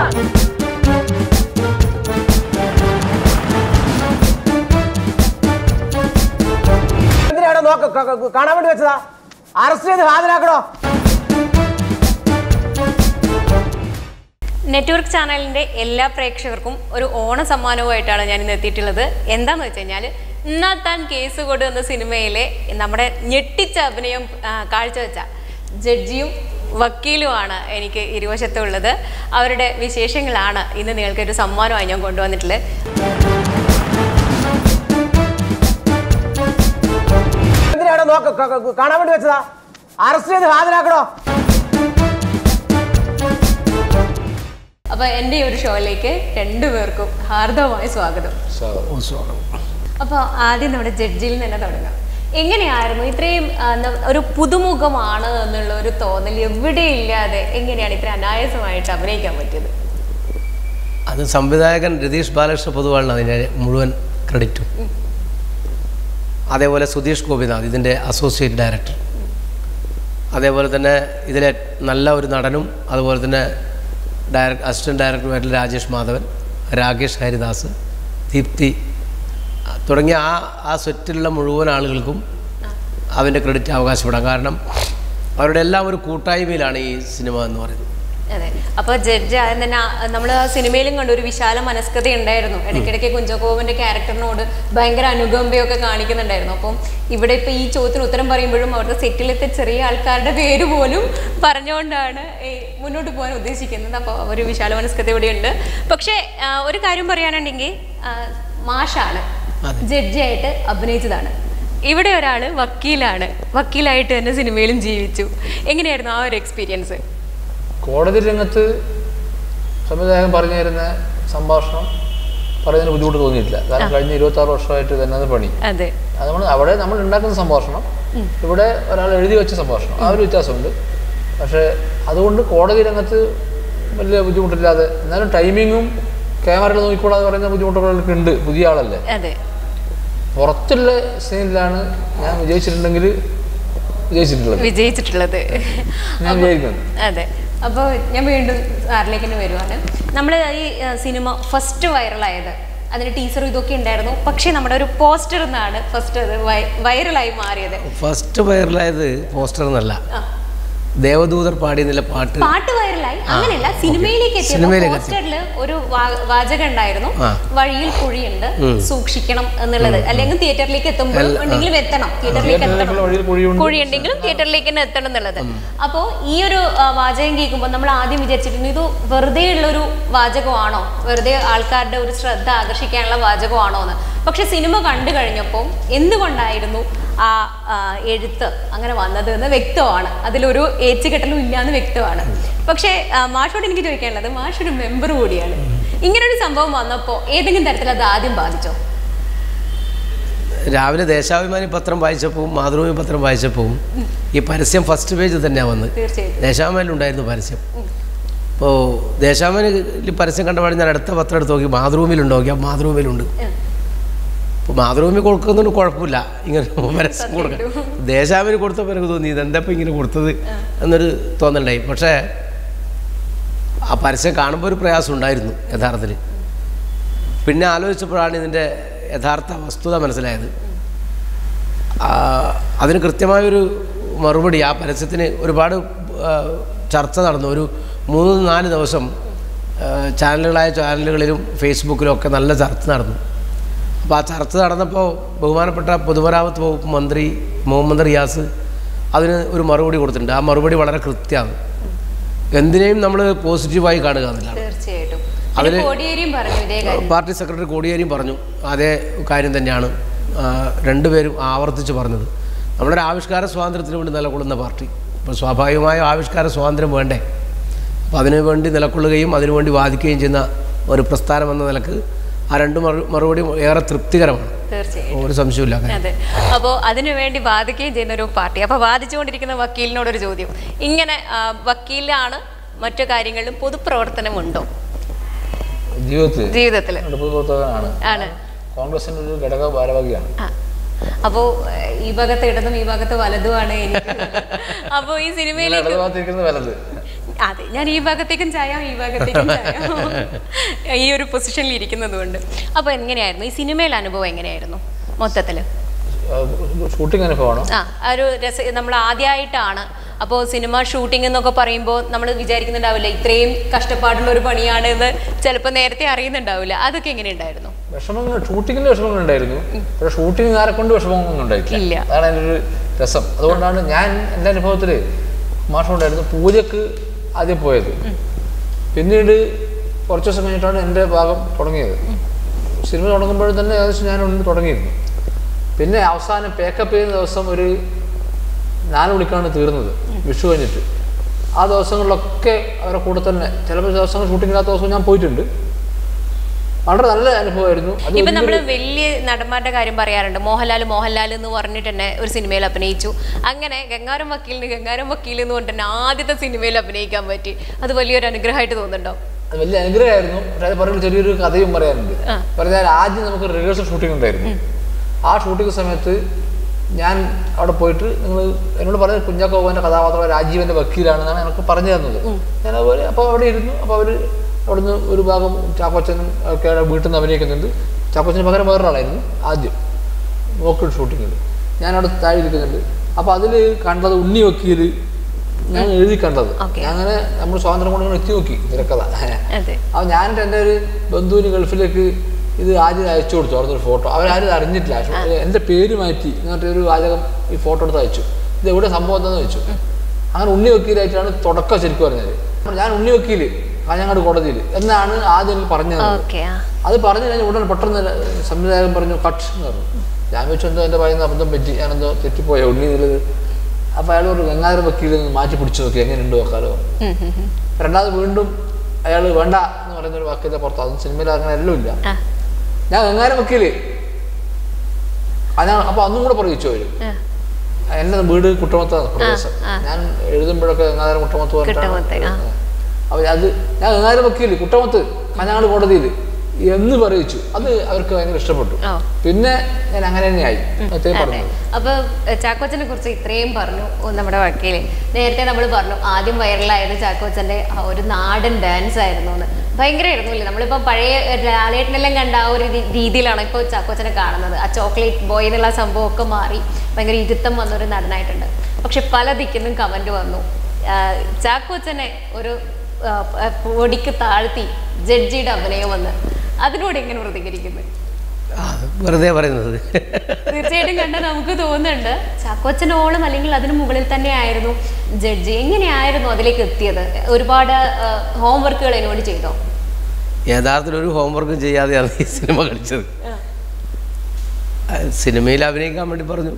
എന്തിനാണോ നോക്ക ക- ക- കാണാൻ വേണ്ടി വെച്ചതാ അറസ്റ്റ് ചെയ്ത് ഹാജരാക്കണോ നെറ്റ്വർക്ക് ചാനലിന്റെ എല്ലാ പ്രേക്ഷകർക്കും ഒരു ഓണ സമ്മാനവുമായിട്ടാണ് ഞാൻ ഇന്ന് എത്തിയിട്ടുള്ളത് എന്താന്ന് വെച്ച് കഴിഞ്ഞാൽ ഇന്നാത്താൻ കേസ് കൊടു എന്ന സിനിമയിലെ നമ്മുടെ ഞെട്ടിച്ച അഭിനയം ആ, കാഴ്ചവെച്ച ജഡ്ജിയും വക്കീലുമാണ് എനിക്ക് ഇരുവശത്തുള്ളത് അവരുടെ വിശേഷങ്ങളാണ് ഇന്ന് നിങ്ങൾക്ക് ഒരു സമ്മാനമായി ഞാൻ കൊണ്ടുവന്നിട്ടുള്ളത് എന്തിനാണോ നോക്ക ക- ക- കാണാൻ വേണ്ടി വെച്ചതാ അറസ്റ്റ് ചെയ്ത് ഹാജരാക്കണോ അപ്പൊ എൻ്റെ ഈ ഒരു ഷോയിലേക്ക് രണ്ടുപേർക്കും ഹാർദവമായ സ്വാഗതം അപ്പോൾ ആദ്യം നമ്മുടെ ജഡ്ജിയിൽ നിന്ന് തന്നെ തുടങ്ങാം എങ്ങനെയായിരുന്നു ഇത്രയും ആ, ന- ഒരു പുതുമുഖമാണ് എന്നുള്ള ഒരു തോന്നൽ എവിടെയില്ലാതെ എങ്ങനെയാണ് ഇത്ര അനായാസമായിട്ട് അഭിനയിക്കാൻ പറ്റിയത് അത് സംവിധായകൻ രതീഷ് ബാലകൃഷ്ണ പൊതുവാളിന് അതിൻ്റെ മുഴുവൻ ക്രെഡിറ്റും അതേപോലെ സുധീഷ് ഗോപിനാഥ് ഇതിൻ്റെ അസോസിയേറ്റ് ഡയറക്ടർ അതേപോലെ തന്നെ ഇതിലെ നല്ല ഒരു നടനും അതുപോലെ തന്നെ ഡയറക്ട് അസിസ്റ്റൻറ്റ് ഡയറക്ടറുമായിട്ടുള്ള രാജേഷ് മാധവൻ രാകേഷ് ഹരിദാസ് ദീപ്തി തുടങ്ങിയ ആ ആ സെറ്റിലുള്ള മുഴുവൻ ആളുകൾക്കും അതിൻ്റെ ക്രെഡിറ്റ് അവകാശപ്പെടാം കാരണം അവരുടെ എല്ലാം ഒരു കൂട്ടായ്മയിലാണ് ഈ സിനിമ എന്ന് പറയുന്നത് അതെ അപ്പോൾ ജഡ്ജ് ആദ്യം തന്നെ നമ്മൾ സിനിമയിലും കണ്ടു ഒരു വിശാല മനസ്കത ഉണ്ടായിരുന്നു ഇടയ്ക്കിടയ്ക്ക് കുഞ്ചകോവന്റെ ക്യാരക്ടറിനോട് ഭയങ്കര അനുകമ്പയൊക്കെ കാണിക്കുന്നുണ്ടായിരുന്നു അപ്പം ഇവിടെ ഇപ്പൊ ഈ ചോദ്യത്തിന് ഉത്തരം പറയുമ്പോഴും അവരുടെ സെറ്റിലത്തെ ചെറിയ ആൾക്കാരുടെ പേര് പോലും പറഞ്ഞുകൊണ്ടാണ് ഈ മുന്നോട്ട് പോകാൻ ഉദ്ദേശിക്കുന്നത് അപ്പോൾ ഒരു വിശാല മനസ്കത ഇവിടെയുണ്ട് പക്ഷേ ആ, ഒരു കാര്യം പറയാനുണ്ടെങ്കിൽ ആ, മാഷാണ് ജഡ്ജിയായിട്ട് അഭിനയിച്ചതാണ് ഇവിടെ ഒരാൾ വക്കീലാണ് വക്കീലായിട്ട് തന്നെ സിനിമയിലും ജീവിച്ചു എങ്ങനെയായിരുന്നു ആ ഒരു എക്സ്പീരിയൻസ് കോടതി രംഗത്ത് സംവിധായകൻ പറഞ്ഞു തരുന്ന സംഭാഷണം പറയുന്നതിന് ബുദ്ധിമുട്ട് തോന്നിയിട്ടില്ല കാരണം കഴിഞ്ഞ ഇരുപത്തി ആറ് വർഷമായിട്ട് തന്നെ അത് പണി അതെ അത് നമ്മൾ അവിടെ നമ്മൾ ഉണ്ടാക്കുന്ന സംഭാഷണം ഇവിടെ ഒരാൾ എഴുതി വെച്ച സംഭാഷണം ആ ഒരു വ്യത്യാസമുണ്ട് പക്ഷേ അതുകൊണ്ട് കോടതി രംഗത്ത് വലിയ ബുദ്ധിമുട്ടില്ലാതെ എന്നാലും ടൈമിങ്ങും ക്യാമറയിൽ നോക്കിക്കൂടാതെ പറയുന്ന ബുദ്ധിമുട്ടുകളൊക്കെ ഉണ്ട് പുതിയ ആളല്ലേ അതെ പുറത്തുള്ള സീനിലാണ് ഞാൻ വിജയിച്ചിട്ടുണ്ടെങ്കിൽ വിജയിച്ചിട്ടുള്ളത് വിജയിച്ചിട്ടുള്ളത് ഞാൻ വിചാരിക്കുന്നത് അതെ അപ്പോൾ ഞാൻ വീണ്ടും സാറിലേക്ക് തന്നെ വരുവാണ് നമ്മൾ ഈ ആ, സിനിമ ഫസ്റ്റ് വൈറലായത് അതിന് ടീച്ചർ ഇതൊക്കെ ഉണ്ടായിരുന്നു പക്ഷേ നമ്മുടെ ഒരു പോസ്റ്റർ എന്നാണ് ഫസ്റ്റ് അത് വൈറലായി മാറിയത് ഫസ്റ്റ് വൈറലായത് പോസ്റ്റർ എന്നല്ല ദേവദൂതർ പാടിയെന്നുള്ള പാട്ട് പാട്ട് വൈറലായി അങ്ങനെയല്ല സിനിമയിലേക്ക് എത്തിയപ്പോൾ സിനിമയിലേക്ക് എത്തി. പോസ്റ്ററിൽ ഒരു വാ- വാചകം ഉണ്ടായിരുന്നു ആ. വഴിയിൽ കുഴിയുണ്ട് സൂക്ഷിക്കണം എന്നുള്ളത് അല്ലെങ്കിൽ തിയേറ്ററിലേക്ക് എത്തുമ്പോൾ ഉണ്ടെങ്കിലും എത്തണം തിയേറ്ററിലേക്ക് എത്തണം തിയേറ്ററിലേക്കുള്ള വഴിയിൽ കുഴിയുണ്ട് കുഴിയുണ്ടെങ്കിലും തിയേറ്ററിലേക്ക് തന്നെ എത്തണം എന്നുള്ളത് അപ്പോൾ ഈ ഒരു ആ, വാചകം കേൾക്കുമ്പോൾ നമ്മൾ ആദ്യം വിചാരിച്ചിട്ടുണ്ട് ഇത് വെറുതെ ഉള്ളൊരു വാചകമാണോ വെറുതെ ആൾക്കാരുടെ ഒരു ശ്രദ്ധ ആകർഷിക്കാനുള്ള വാചകമാണോ എന്ന് പക്ഷെ സിനിമ കണ്ടു കഴിഞ്ഞപ്പോൾ എന്തുകൊണ്ടായിരുന്നു ആ ആ, എഴുത്ത് അങ്ങനെ വന്നത് എന്ന് വ്യക്തമാണ് അതിലൊരു ഏച്ചുകെട്ടലും ഇല്ലാന്ന് വ്യക്തമാണ് പക്ഷേ ആ, മാഷോട് എനിക്ക് ചോദിക്കാനുള്ളത് മാഷ് ഒരു മെമ്പർ കൂടിയാണ് ഇങ്ങനൊരു സംഭവം വന്നപ്പോൾ ഏതെങ്കിലും തരത്തിൽ അത് ആദ്യം ബാധിച്ചോ രാവിലെ ദേശാഭിമാനി പത്രം വായിച്ചപ്പോൾ മാതൃഭൂമി പത്രം വായിച്ചപ്പോൾ ഈ പരസ്യം ഫസ്റ്റ് പേജ് തന്നെയാണ് വന്നത് തീർച്ചയായിട്ടും ദേശാഭിമാനിലുണ്ടായിരുന്നു പരസ്യം അപ്പോൾ ദേശാഭിമാനിയിൽ പരസ്യം കണ്ടപാട് ഞാൻ അടുത്ത പത്രം എടുത്ത് നോക്കി മാതൃഭൂമിയിലുണ്ട് നോക്കി അപ്പോൾ മാതൃഭൂമിയിലുണ്ട് അപ്പോൾ മാതൃഭൂമി കൊടുക്കുന്നതുകൊണ്ട് കുഴപ്പമില്ല ഇങ്ങനെ പരസ്യം കൊടുക്കാം ദേശാഭിമാനി കൊടുത്തപ്പോൾ എനിക്ക് തോന്നി ഇതെന്താ ഇപ്പം ഇങ്ങനെ കൊടുത്തത് എന്നൊരു തോന്നലുണ്ടായി പക്ഷേ ആ പരസ്യം കാണുമ്പോൾ ഒരു പ്രയാസം ഉണ്ടായിരുന്നു യഥാർത്ഥത്തിൽ പിന്നെ ആലോചിച്ചപ്പോഴാണ് ഇതിൻ്റെ യഥാർത്ഥ വസ്തുത മനസ്സിലായത് ആ, അതിന് കൃത്യമായൊരു മറുപടി ആ പരസ്യത്തിന് ഒരുപാട് ആ, ചർച്ച നടന്നു ഒരു മൂന്ന് നാല് ദിവസം ആ, ചാനലുകളായ ചാനലുകളിലും ഫേസ്ബുക്കിലും ഒക്കെ നല്ല ചർച്ച നടന്നു അപ്പോൾ ആ ചർച്ച നടന്നപ്പോൾ ബഹുമാനപ്പെട്ട പൊതുമരാമത്ത് വകുപ്പ് മന്ത്രി മുഹമ്മദ് റിയാസ് അതിന് ഒരു മറുപടി കൊടുത്തിട്ടുണ്ട് ആ മറുപടി വളരെ കൃത്യമാണ് എന്തിനേയും നമ്മൾ പോസിറ്റീവായി കാണുക എന്നുള്ളതാണ് തീർച്ചയായിട്ടും അതില് അതിൽ കോടിയേരിയും പറഞ്ഞു ഇതേ കാര്യം പാർട്ടി സെക്രട്ടറി കോടിയേരിയും പറഞ്ഞു അതേ കാര്യം തന്നെയാണ് ആ, രണ്ടുപേരും ആവർത്തിച്ച് പറഞ്ഞത് നമ്മുടെ ഒരു ആവിഷ്കാര സ്വാതന്ത്ര്യത്തിന് വേണ്ടി നിലകൊള്ളുന്ന പാർട്ടി അപ്പോൾ സ്വാഭാവികമായ ആവിഷ്കാര സ്വാതന്ത്ര്യം വേണ്ടേ അപ്പോൾ അതിനു വേണ്ടി നിലകൊള്ളുകയും അതിനുവേണ്ടി വാദിക്കുകയും ചെയ്യുന്ന ഒരു പ്രസ്ഥാനം എന്ന നിലക്ക് ആ രണ്ട് മറു മറുപടിയും ഏറെ തൃപ്തികരമാണ് തീർച്ചയായും ഒരു സംശയമില്ല കാര്യം. അതെ അപ്പോൾ അതിനുവേണ്ടി വാദിക്കുകയും ചെയ്യുന്ന ഒരു പാർട്ടി അപ്പോൾ വാദിച്ചുകൊണ്ടിരിക്കുന്ന വക്കീലിനോടൊരു ചോദ്യം ഇങ്ങനെ ആ, വക്കീലാണ് മറ്റു കാര്യങ്ങളിലും പൊതുപ്രവർത്തനമുണ്ടോ ജീവിതത്തിൽ ജീവിതത്തിൽ പൊതുപ്രവർത്തകനാണ് ആണ് കോൺഗ്രസിന്റെ ഒരു ഘടക ഭാരവാഹിയാണ് ആ അപ്പോൾ ഈ ഭാഗത്ത് ഇടതും ഈ ഭാഗത്ത് വലതുമാണ് എനിക്ക് അപ്പോൾ ഈ സിനിമയിലേക്ക് ഇടതുഭാഗത്തിരിക്കുന്നത് വലത് അതെ ഞാൻ ഈ ഭാഗത്തേക്കും ചായ ഈ ഭാഗത്തേക്കും ചായ ഈ ഒരു പൊസിഷനിൽ ഇരിക്കുന്നത് കൊണ്ട് അപ്പോൾ എങ്ങനെയായിരുന്നു ഈ സിനിമയിലെ അനുഭവം എങ്ങനെയായിരുന്നു മൊത്തത്തില് ഷൂട്ടിംഗ് അനുഭവമാണോ ആ ആ ഒരു രസ നമ്മൾ ആദ്യമായിട്ടാണ് അപ്പോൾ സിനിമ ഷൂട്ടിംഗ് എന്നൊക്കെ പറയുമ്പോൾ നമ്മൾ വിചാരിക്കുന്നുണ്ടാവില്ല ഇത്രയും കഷ്ടപ്പാടുള്ള ഒരു പണിയാണ് എന്ന് ചിലപ്പോൾ നേരത്തെ അറിയുന്നുണ്ടാവില്ല അതൊക്കെ എങ്ങനെയുണ്ടായിരുന്നു വിഷമങ്ങൾ ഷൂട്ടിങ്ങിന്റെ വിഷമങ്ങൾ ഉണ്ടായിരുന്നു പക്ഷെ ഷൂട്ടിങ്ങുകാരെ കൊണ്ട് വിഷമങ്ങളൊന്നും ഇല്ല. ഉണ്ടായിട്ടില്ല അതാണ് എൻ്റെ ഒരു രസം അതുകൊണ്ടാണ് ഞാൻ എൻ്റെ അനുഭവത്തിൽ മാഷുണ്ടായിരുന്നു പൂജക്ക് ആദ്യം പോയത് പിന്നീട് കുറച്ച് ദിവസം കഴിഞ്ഞിട്ടാണ് എൻ്റെ ഭാഗം തുടങ്ങിയത് സിനിമ തുടങ്ങുമ്പോഴും തന്നെ ഏകദേശം ഞാൻ ഉള്ളിൽ തുടങ്ങിയിരുന്നു പിന്നെ അവസാനം പേക്കപ്പ് ചെയ്യുന്ന ദിവസം ഒരു നാല് മണിക്കാണ് തീർന്നത് വിഷു കഴിഞ്ഞിട്ട് ആ ദിവസങ്ങളിലൊക്കെ അവരെ കൂടെ തന്നെ ചിലപ്പോൾ ദിവസങ്ങൾ ഷൂട്ടിങ്ങില്ലാത്ത ദിവസം ഞാൻ പോയിട്ടുണ്ട് വളരെ നല്ല അനുഭവമായിരുന്നു അത് ഇപ്പൊ നമ്മൾ വലിയൊരു- വലിയ നടന്മാരുടെ കാര്യം പറയാറുണ്ട് മോഹൻലാൽ മോഹൻലാൽ എന്ന് പറഞ്ഞിട്ട് തന്നെ ഒരു സിനിമയിൽ അഭിനയിച്ചു അങ്ങനെ ഗംഗാരം വക്കീലിന് ഗംഗാരം വക്കീൽ എന്ന് പറഞ്ഞിട്ട് തന്നെ ആദ്യത്തെ സിനിമയിൽ അഭിനയിക്കാൻ പറ്റി അത് വലിയൊരു അനുഗ്രഹമായിട്ട് തോന്നുന്നുണ്ടോ അത് വലിയ അനുഗ്രഹമായിരുന്നു പക്ഷെ അത് പറയുമ്പോൾ ചെറിയൊരു കഥയും പറയാനുണ്ട് ആ. പറഞ്ഞാൽ ആദ്യം നമുക്ക് റിഹേഴ്സൽ ഷൂട്ടിംഗ് ഉണ്ടായിരുന്നു ആ ഷൂട്ടിംഗ് സമയത്ത് ഞാൻ അവിടെ പോയിട്ട് നിങ്ങൾ എന്നോട് പറഞ്ഞത് കുഞ്ഞാക്കോവൻ്റെ കഥാപാത്രം രാജീവൻ്റെ വക്കീലാണെന്നാണ് എനിക്ക് പറഞ്ഞു തന്നത് ഞാൻ അതുപോലെ അപ്പോൾ അവിടെ ഇരുന്നു അപ്പോൾ അവർ അവിടുന്ന് ഒരു ഭാഗം ചാക്കോച്ചനും ഒക്കെ അവിടെ വീട്ടിൽ നിന്ന് അഭിനയിക്കുന്നുണ്ട് ചാക്കോച്ചന് പകരം വേറൊരാളായിരുന്നു ആദ്യം നോക്കിൽ ഷൂട്ടിങ്ങിൽ ഞാൻ അവിടെ താഴെ ഇരിക്കുന്നുണ്ട് അപ്പോൾ അതിൽ കണ്ടത് ഉണ്ണി വക്കീൽ ഞാൻ എഴുതി കണ്ടത് Okay. ഞാൻ അങ്ങനെ നമ്മൾ സ്വാതന്ത്ര്യം കൊണ്ട് ഇങ്ങനെ എത്തി നോക്കി തിരക്കഥ അതെ അപ്പോൾ ഞാനിട്ട് എൻ്റെ ഒരു ബന്ധുവിന് ഗൾഫിലേക്ക് ഇത് ആദ്യം അയച്ചു കൊടുത്തു അവിടുത്തെ ഒരു ഫോട്ടോ അവരാരും ഇത് അറിഞ്ഞിട്ടില്ല പക്ഷേ എൻ്റെ പേര് മാറ്റി എന്നിട്ട് ഒരു വാചകം ഈ ഫോട്ടോ എടുത്ത് അയച്ചു ഇത് എവിടെ സംഭവം എന്താണെന്ന് വെച്ചു അങ്ങനെ ഉണ്ണി വക്കീലായിട്ടാണ് തുടക്കം ശരിക്കും പറഞ്ഞത് അപ്പോൾ ഞാൻ ഉണ്ണി വക്കീൽ കാഞ്ഞങ്ങാട് കോടതിയിൽ എന്നാണ് ആദ്യം എനിക്ക് പറഞ്ഞത് ഓക്കെ ആ അത് പറഞ്ഞു കഴിഞ്ഞാൽ ഉടനെ പെട്ടെന്ന് സംവിധായകൻ പറഞ്ഞു കട്ട് എന്ന് പറഞ്ഞു ഞാൻ വെച്ചു എന്തോ എൻ്റെ പറയുന്ന അബദ്ധം പറ്റി ഞാനെന്തോ തെറ്റിപ്പോയ ഉണ്ണി എന്നുള്ളത് അപ്പോൾ അയാൾ ഒരു ഗംഗാധര വക്കീൽ നിന്ന് മാറ്റി പിടിച്ചു നോക്കി എങ്ങനെയുണ്ട് നോക്കാലോ ഉം, ഉം, ഉം. രണ്ടാമത് വീണ്ടും അയാൾ വേണ്ട എന്ന് പറയുന്ന ഒരു വാക്കിൻ്റെ പുറത്ത് അതും സിനിമയിൽ അങ്ങനെ എല്ലാം ഇല്ല ആ, ഞാൻ ഗംഗാരം വക്കീല് അതാണ് അപ്പോൾ അന്നും കൂടെ പറയിച്ചു അവര് ആ. എൻ്റെ വീട് കുട്ടമത്താണ് പ്രദേശം ആ. ഞാൻ എഴുതുമ്പോഴൊക്കെ ഗംഗാധരം കുട്ടമത്ത് കുട്ടമത്ത്, ആ. അപ്പോൾ അത് ഞാൻ ഗംഗാധരം വക്കീല് കുട്ടമത്ത് കാഞ്ഞങ്ങാട് കോടതിയിൽ എന്ന് പറയിച്ചു അത് അവർക്ക് ഭയങ്കര ഇഷ്ടപ്പെട്ടു ഓ. പിന്നെ ഞാൻ അങ്ങനെ തന്നെയായി നേരത്തെ അതെ പറഞ്ഞത് അപ്പൊ എഹ്, ചാക്കോച്ചനെ കുറിച്ച് ഇത്രയും പറഞ്ഞു ഓ, നമ്മുടെ വക്കീല് നേരത്തെ നമ്മൾ പറഞ്ഞു ആദ്യം വൈറലായത് ചാക്കോച്ചന്റെ ആ ഒരു നാടൻ ഡാൻസ് ആയിരുന്നു എന്ന് ഭയങ്കരമായിരുന്നു അല്ലേ നമ്മളിപ്പോ പഴയ ലാലേട്ടനെല്ലാം കണ്ട ആ ഒരു രീതി- രീതിയിലാണ് ഇപ്പോൾ ചാക്കോച്ചനെ കാണുന്നത് ആ ചോക്ലേറ്റ് ബോയ് എന്നുള്ള സംഭവം ഒക്കെ മാറി ഭയങ്കര ഇരുത്തം വന്ന ഒരു നടനായിട്ടുണ്ട് പക്ഷെ പല ദിക്കുന്നും കമന്റ് വന്നു ആ, ചാക്കോച്ചനെ ഒരു ആ, ആ, പൊടിക്ക് താഴ്ത്തി ജഡ്ജിയുടെ അഭിനയം വന്ന് അതിനോട് എങ്ങനെ പ്രതികരിക്കുന്നത് ആ, വെറുതെ പറയുന്നത് തീർച്ചയായിട്ടും കണ്ട നമുക്ക് തോന്നുന്നുണ്ട് ചാക്കോച്ചനോളം അല്ലെങ്കിൽ അതിന് മുകളിൽ തന്നെ ആയിരുന്നു ജഡ്ജി എങ്ങനെയായിരുന്നു അതിലേക്ക് എത്തിയത് ഒരുപാട് ഹോംവർക്കുകൾ എന്നോട് ചെയ്തോ യഥാർത്ഥത്തിൽ ഒരു ഹോംവർക്കും ചെയ്യാതെയാണ് ഈ സിനിമ കളിച്ചത് ആ, സിനിമയിൽ അഭിനയിക്കാൻ വേണ്ടി പറഞ്ഞു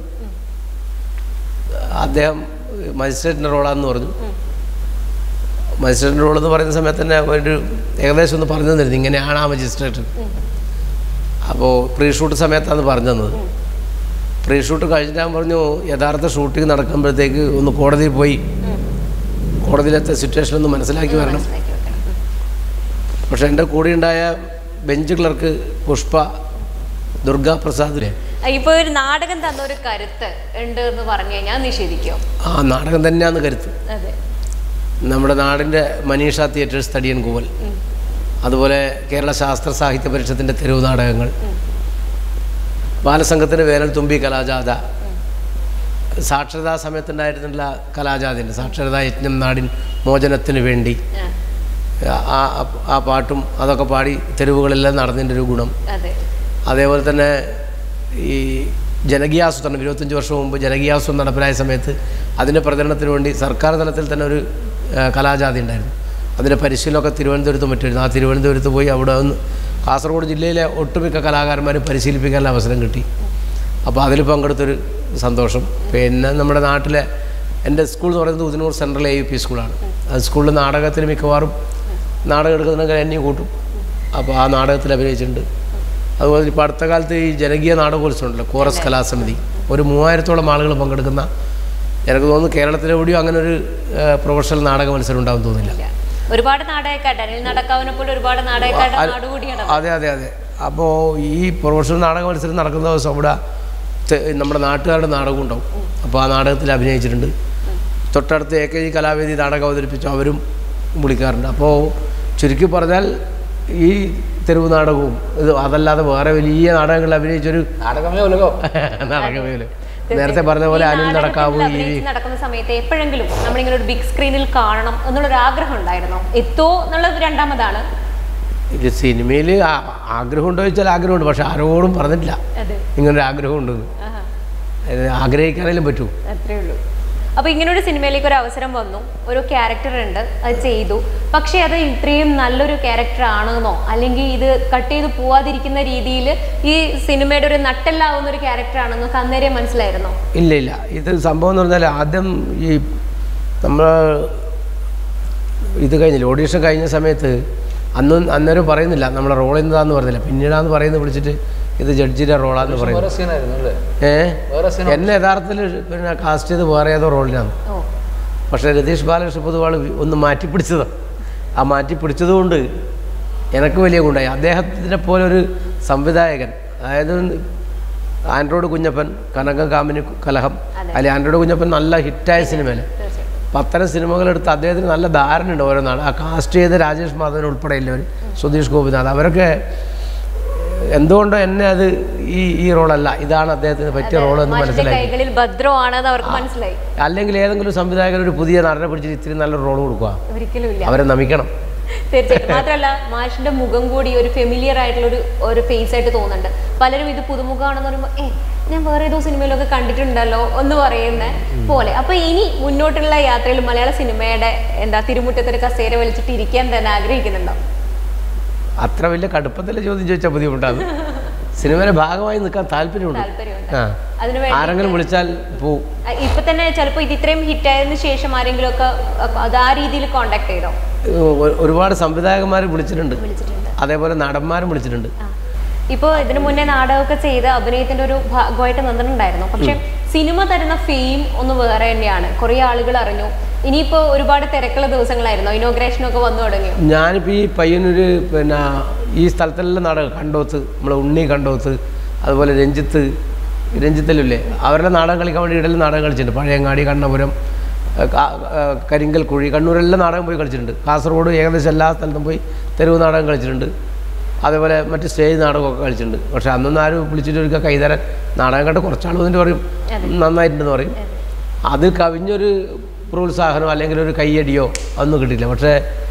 അദ്ദേഹം മജിസ്ട്രേറ്റിൻ്റെ റോളാന്ന് പറഞ്ഞു മജിസ്ട്രേറ്റിൻ്റെ റോൾ എന്ന് പറയുന്ന സമയത്ത് തന്നെ ഒരു ഏകദേശം ഒന്ന് പറഞ്ഞു തന്നിരുന്നു ഇങ്ങനെയാണ് ആ മജിസ്ട്രേറ്റ് അപ്പോൾ പ്രീ ഷൂട്ട് സമയത്താണ് പറഞ്ഞു തന്നത് പ്രീ ഷൂട്ട് കഴിഞ്ഞിട്ട് ഞാൻ പറഞ്ഞു യഥാർത്ഥ ഷൂട്ടിംഗ് നടക്കുമ്പോഴത്തേക്ക് ഒന്ന് കോടതിയിൽ പോയി കോടതിയിലത്തെ സിറ്റുവേഷൻ ഒന്ന് മനസ്സിലാക്കി വരണം മനസ്സിലാക്കി വെക്കണം ഉം. പക്ഷെ എൻ്റെ കൂടെയുണ്ടായ ബെഞ്ച് ക്ലർക്ക് പുഷ്പ ദുർഗാ പ്രസാദിലെ ആ, ഇപ്പൊ ഒരു നാടകം തന്ന ഒരു കരുത്ത് ഉണ്ട് എന്ന് പറഞ്ഞു കഴിഞ്ഞാൽ നിഷേധിക്കോ ആ നാടകം തന്നെയാന്ന് കരുത്ത് അതെ നമ്മുടെ നാടിൻ്റെ മനീഷ തിയേറ്റേഴ്സ് തടിയൻ കൂവൽ അതുപോലെ കേരള ശാസ്ത്ര സാഹിത്യ പരിഷത്തിൻ്റെ തെരുവ് നാടകങ്ങൾ ബാലസംഘത്തിന് വേനൽ തുമ്പി കലാജാഥ സാക്ഷരതാ സമയത്തുണ്ടായിരുന്നുള്ള കലാജാഥയുണ്ട് സാക്ഷരതാ യജ്ഞം നാടിൻ മോചനത്തിന് വേണ്ടി ആ, ആ ആ- ആ പാട്ടും അതൊക്കെ പാടി തെരുവുകളെല്ലാം നടന്നതിൻ്റെ ഒരു ഗുണം അതെ അതേപോലെ തന്നെ ഈ ജനകീയാസൂത്രണം ഇരുപത്തഞ്ച് വർഷം മുമ്പ് ജനകീയാസൂത്രണം നടപ്പിലായ സമയത്ത് അതിൻ്റെ പ്രചരണത്തിന് വേണ്ടി സർക്കാർ തലത്തിൽ തന്നെ ഒരു ആ, കലാജാതി ഉണ്ടായിരുന്നു അതിൻ്റെ പരിശീലനമൊക്കെ തിരുവനന്തപുരത്ത് മറ്റായിരുന്നു ആ തിരുവനന്തപുരത്ത് പോയി അവിടെ നിന്ന് കാസർഗോഡ് ജില്ലയിലെ ഒട്ടുമിക്ക കലാകാരന്മാരും പരിശീലിപ്പിക്കാനുള്ള അവസരം കിട്ടി അപ്പോൾ അതിൽ പങ്കെടുത്തൊരു സന്തോഷം പിന്നെ നമ്മുടെ നാട്ടിലെ എൻ്റെ സ്കൂൾ എന്ന് പറയുന്നത് Udinur central A U P സ്കൂളാണ് ആ സ്കൂളിൽ നാടകത്തിന് മിക്കവാറും നാടകം എടുക്കുന്നതിനൊക്കെ എന്നെ കൂട്ടും അപ്പോൾ ആ നാടകത്തിൽ അഭിനയിച്ചിട്ടുണ്ട് അതുപോലെ ഇപ്പോൾ അടുത്ത കാലത്ത് ഈ ജനകീയ നാടകോത്സവം ഉണ്ടല്ലോ കോറസ് കലാസമിതി ഒരു മൂവായിരത്തോളം ആളുകൾ പങ്കെടുക്കുന്ന എനിക്ക് തോന്നുന്നു കേരളത്തിലെവിടെയും അങ്ങനെ ഒരു പ്രൊഫഷണൽ നാടക മത്സരം ഉണ്ടാവും തോന്നില്ല ഇല്ല. ഒരുപാട് നാടകക്കാരുടെ അനിൽ നടക്കാവിനെ പോലെ ഒരുപാട് നാടകക്കാരുടെ അത് നാടുകൂടിയാണ് അതെ അതെ അതെ അപ്പോൾ ഈ പ്രൊഫഷണൽ നാടക മത്സരം നടക്കുന്ന ദിവസം അവിടെ തെ- നമ്മുടെ നാട്ടുകാരുടെ നാടകം ഉണ്ടാവും അപ്പോൾ ആ നാടകത്തിൽ അഭിനയിച്ചിട്ടുണ്ട് തൊട്ടടുത്ത് എ കെ ജി കലാവേദി നാടകം അവതരിപ്പിച്ചു അവരും വിളിക്കാറുണ്ട് അപ്പോൾ ചുരുക്കി പറഞ്ഞാൽ ഈ തെരുവ് നാടകവും ഇത് അതല്ലാതെ വേറെ വലിയ നാടകങ്ങളിൽ അഭിനയിച്ചൊരു നാടകമേ ഉലകോ നാടകമേല് നേരത്തെ പറഞ്ഞ പോലെ ഈ അനിൽ നാടകത്തിൽ നടക്കാവൂ ഈ അഭിനയിച്ച് നടക്കുന്ന സമയത്ത് എപ്പോഴെങ്കിലും നമ്മളിങ്ങനെ ഒരു ബിഗ് സ്ക്രീനിൽ കാണണം എന്നുള്ളൊരു ആഗ്രഹം ഉണ്ടായിരുന്നോ എത്തോ എന്നുള്ളത് രണ്ടാമതാണ് ഇത് സിനിമയിൽ ആഗ്രഹം ഉണ്ടോ ചോദിച്ചാൽ ആഗ്രഹമുണ്ട് പക്ഷെ ആരോടും പറഞ്ഞിട്ടില്ല അതെ ഇങ്ങനൊരു ആഗ്രഹമുണ്ടെന്ന് ആഹാ. അത് ആഗ്രഹിക്കാനേലും പറ്റൂ അത്രേ ഉള്ളൂ അപ്പൊ ഇങ്ങനെ ഒരു സിനിമയിലേക്ക് ഒരു അവസരം വന്നു ഒരു ക്യാരക്ടർ ഉണ്ട് അത് ചെയ്തു പക്ഷേ അത് ഇത്രയും നല്ലൊരു ക്യാരക്ടർ ആണെന്നോ അല്ലെങ്കിൽ ഇത് കട്ട് ചെയ്ത് പോവാതിരിക്കുന്ന രീതിയിൽ ഈ സിനിമയുടെ ഒരു നട്ടെല്ലാവുന്ന ഒരു ക്യാരക്ടർ ആണെന്നോ അന്നേരം മനസ്സിലായിരുന്നോ ഇല്ല ഇല്ല ഇത് സംഭവം എന്ന് പറഞ്ഞാൽ ആദ്യം ഈ നമ്മൾ ഇത് കഴിഞ്ഞില്ല ഓഡീഷൻ കഴിഞ്ഞ സമയത്ത് അന്നും അന്നേരം പറയുന്നില്ല നമ്മളെ റോൾ എന്താന്ന് പറഞ്ഞില്ല പിന്നീടാന്ന് പറയുന്നത് വിളിച്ചിട്ട് ഇത് ജഡ്ജിയുടെ റോളാന്ന് പറയുന്നത് വേറെ സീനായിരുന്നു അല്ലേ ഏ വേറെ സീൻ എന്നെ യഥാർത്ഥത്തിൽ പിന്നെ കാസ്റ്റ് ചെയ്ത് വേറെ ഏതോ റോളിനാണ് ഓ പക്ഷേ രതീഷ് ബാലകൃഷ്ണ പൊതുവാൾ ഒന്ന് മാറ്റി പിടിച്ചതാണ് ആ മാറ്റി പിടിച്ചതുകൊണ്ട് എനിക്ക് വലിയ ഗുണ്ടായി അദ്ദേഹത്തിനെ പോലെ ഒരു സംവിധായകൻ അതായത് ആൻഡ്രോയിഡ് കുഞ്ഞപ്പൻ കനകം കാമിനി കലഹം അതെ. അല്ലെ ആൻഡ്രോയിഡ് കുഞ്ഞപ്പൻ നല്ല ഹിറ്റായ സിനിമയല്ലേ തീർച്ചയായിട്ടും അപ്പം അത്തരം സിനിമകളെടുത്ത് അദ്ദേഹത്തിന് നല്ല ധാരണയുണ്ട് ഓരോ നാൾ ആ കാസ്റ്റ് ചെയ്ത രാജേഷ് മാധവൻ ഉൾപ്പെടെ ഇല്ലവർ സുധീഷ് ഗോപിനാഥ് അവരൊക്കെ എന്തുകൊണ്ടോ എന്നെ അത് ഈ ഈ റോളല്ല ഇതാണ് അദ്ദേഹത്തിന് പറ്റിയ റോൾ എന്ന് മാഷിന്റെ മനസ്സിലായി കൈകളിൽ ഭദ്രോ ആണെന്ന് അവർക്ക് മനസ്സിലായി അല്ലെങ്കിൽ ഏതെങ്കിലും സംവിധായകൻ ഒരു പുതിയ നടനെ പിടിച്ചിട്ട് ഇത്തിരി നല്ലൊരു റോൾ കൊടുക്കുക ഒരിക്കലും ഇല്ല അവരെ നമിക്കണം തീർച്ചയായിട്ടും മാത്രമല്ല മാഷിന്റെ മുഖം കൂടി ഒരു ഫെമിലിയർ ആയിട്ടുള്ള ഒരു ഒരു ഫേസ് ആയിട്ട് തോന്നുന്നുണ്ട് പലരും ഇത് പുതുമുഖമാണെന്ന് പറയുമ്പോൾ ഏ ഞാൻ വേറെ ഏതോ സിനിമയിലൊക്കെ കണ്ടിട്ടുണ്ടല്ലോ എന്ന് പറയുന്ന പോലെ അപ്പൊ ഇനി മുന്നോട്ടുള്ള യാത്രയിൽ മലയാള സിനിമയുടെ എന്താ തിരുമുറ്റത്തൊരു കസേര വലിച്ചിട്ട് ഇരിക്കാൻ തന്നെ ആഗ്രഹിക്കുന്നുണ്ടോ അത്ര വലിയ കടുപ്പത്തിലെ ചോദ്യം ചോദിച്ചാൽ ബുദ്ധിമുട്ടാണ് സിനിമയുടെ ഭാഗമായി നിൽക്കാൻ താല്പര്യമുണ്ട് താല്പര്യമുണ്ട് ആ അതിനു വേണ്ടി ആരെങ്കിലും വിളിച്ചാൽ പോവും അഹ് ഇപ്പൊ തന്നെ ചിലപ്പോൾ ഇത് ഇത്രയും ഹിറ്റ് ആയതിനു ശേഷം ആരെങ്കിലും ഒക്കെ അത് ആ രീതിയിൽ കോണ്ടാക്ട് ചെയ്തോ ഒ- ഒരുപാട് സംവിധായകന്മാർ വിളിച്ചിട്ടുണ്ട് വിളിച്ചിട്ടുണ്ട് അതേപോലെ നടന്മാരും വിളിച്ചിട്ടുണ്ട് ഇപ്പോൾ ഇതിനു മുന്നേ നാടകമൊക്കെ ചെയ്ത് അഭിനയത്തിന്റെ ഒരു ഭാഗമായിട്ട് നിന്നിട്ടുണ്ടായിരുന്നു പക്ഷെ സിനിമ തരുന്ന ഫെയിം ഒന്ന് വേറെ തന്നെയാണ് കുറേ ആളുകൾ അറിഞ്ഞു ഇനിയിപ്പോ ഒരുപാട് തിരക്കുള്ള ദിവസങ്ങളായിരുന്നു ഇനോഗ്രേഷനൊക്കെ വന്നു തുടങ്ങി ഞാനിപ്പോൾ ഈ പയ്യന്നൂര് പിന്നെ ഈ സ്ഥലത്തെല്ലാം നാടകം കണ്ടോത്ത് നമ്മളെ ഉണ്ണി കണ്ടോത്ത് അതുപോലെ രഞ്ജിത്ത് രഞ്ജിത്തല്ലേ അവരുടെ നാടകം കളിക്കാൻ വേണ്ടി ഇടയിൽ നാടകം കളിച്ചിട്ടുണ്ട് പഴയങ്ങാടി കണ്ണപുരം ഏഹ് കാ- ഏഹ് കരിങ്കൽ കുഴി കണ്ണൂരെല്ലാം നാടകം പോയി കളിച്ചിട്ടുണ്ട് കാസർഗോഡ് ഏകദേശം എല്ലാ സ്ഥലത്തും പോയി തെരുവ് നാടകം കളിച്ചിട്ടുണ്ട് അതേപോലെ മറ്റ് സ്റ്റേജ് നാടകമൊക്കെ കളിച്ചിട്ടുണ്ട് പക്ഷെ അന്നൊന്നും ആരും വിളിച്ചിട്ട് ഒരിക്കൽ കൈതരാൻ നാടകം കണ്ട് കുറച്ചാൾ വന്നിട്ട് പറയും നന്നായിട്ടുണ്ടെന്ന് പറയും അത് കവിഞ്ഞൊരു പ്രോത്സാഹനമോ അല്ലെങ്കിൽ ഒരു കയ്യടിയോ ഒന്നും കിട്ടിയില്ല പക്ഷേ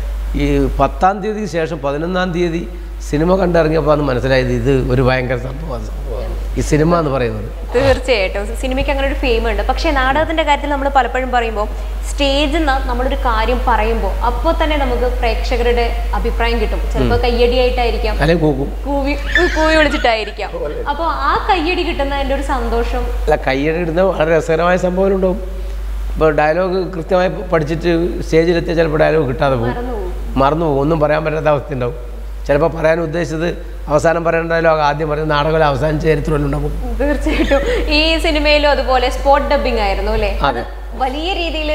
ഈ പത്താം തീയതിക്ക് ശേഷം പതിനൊന്നാം തീയതി സിനിമ കണ്ടിറങ്ങിയപ്പോൾ അന്ന് മനസ്സിലായത് ഇത് ഒരു ഭയങ്കര സംഭവമാണ് ഈ സിനിമ എന്ന് പറയുന്നത് തീർച്ചയായിട്ടും സിനിമയ്ക്ക് അങ്ങനെ ഒരു ഫെയിം ഉണ്ട് പക്ഷേ നാടകത്തിന്റെ കാര്യത്തിൽ നമ്മൾ പലപ്പോഴും പറയുമ്പോൾ സ്റ്റേജിൽ നിന്ന് നമ്മളൊരു കാര്യം പറയുമ്പോൾ അപ്പോൾ തന്നെ നമുക്ക് പ്രേക്ഷകരുടെ അഭിപ്രായം കിട്ടും ചിലപ്പോൾ കയ്യടിയായിട്ടായിരിക്കാം അല്ലെങ്കിൽ കൂക്കും കൂവി കൂവി വിളിച്ചിട്ടായിരിക്കാം അപ്പോൾ ആ കയ്യടി കിട്ടുന്നതിന്റെ ഒരു സന്തോഷം അല്ല കയ്യടി ഇടുന്ന വളരെ രസകരമായ സംഭവങ്ങളുണ്ടാവും ഇപ്പോൾ ഡയലോഗ് കൃത്യമായി പഠിച്ചിട്ട് സ്റ്റേജിലെത്തിയാൽ ചിലപ്പോൾ ഡയലോഗ് കിട്ടാതെ പോകും മറന്നുപോകും മറന്നു പോകും ഒന്നും പറയാൻ പറ്റാത്ത അവസ്ഥ ഉണ്ടാവും ചിലപ്പോൾ പറയാൻ ഉദ്ദേശിച്ചത് അവസാനം പറയേണ്ട ഡയലോഗ് ആദ്യം പറയുന്ന നാടകം അവസാനിച്ച ചരിത്രമെല്ലാം ഉണ്ടാവും തീർച്ചയായിട്ടും ഈ സിനിമയിലും അതുപോലെ സ്പോട്ട് ഡബിങ് ആയിരുന്നു അല്ലേ അത് വലിയ രീതിയിൽ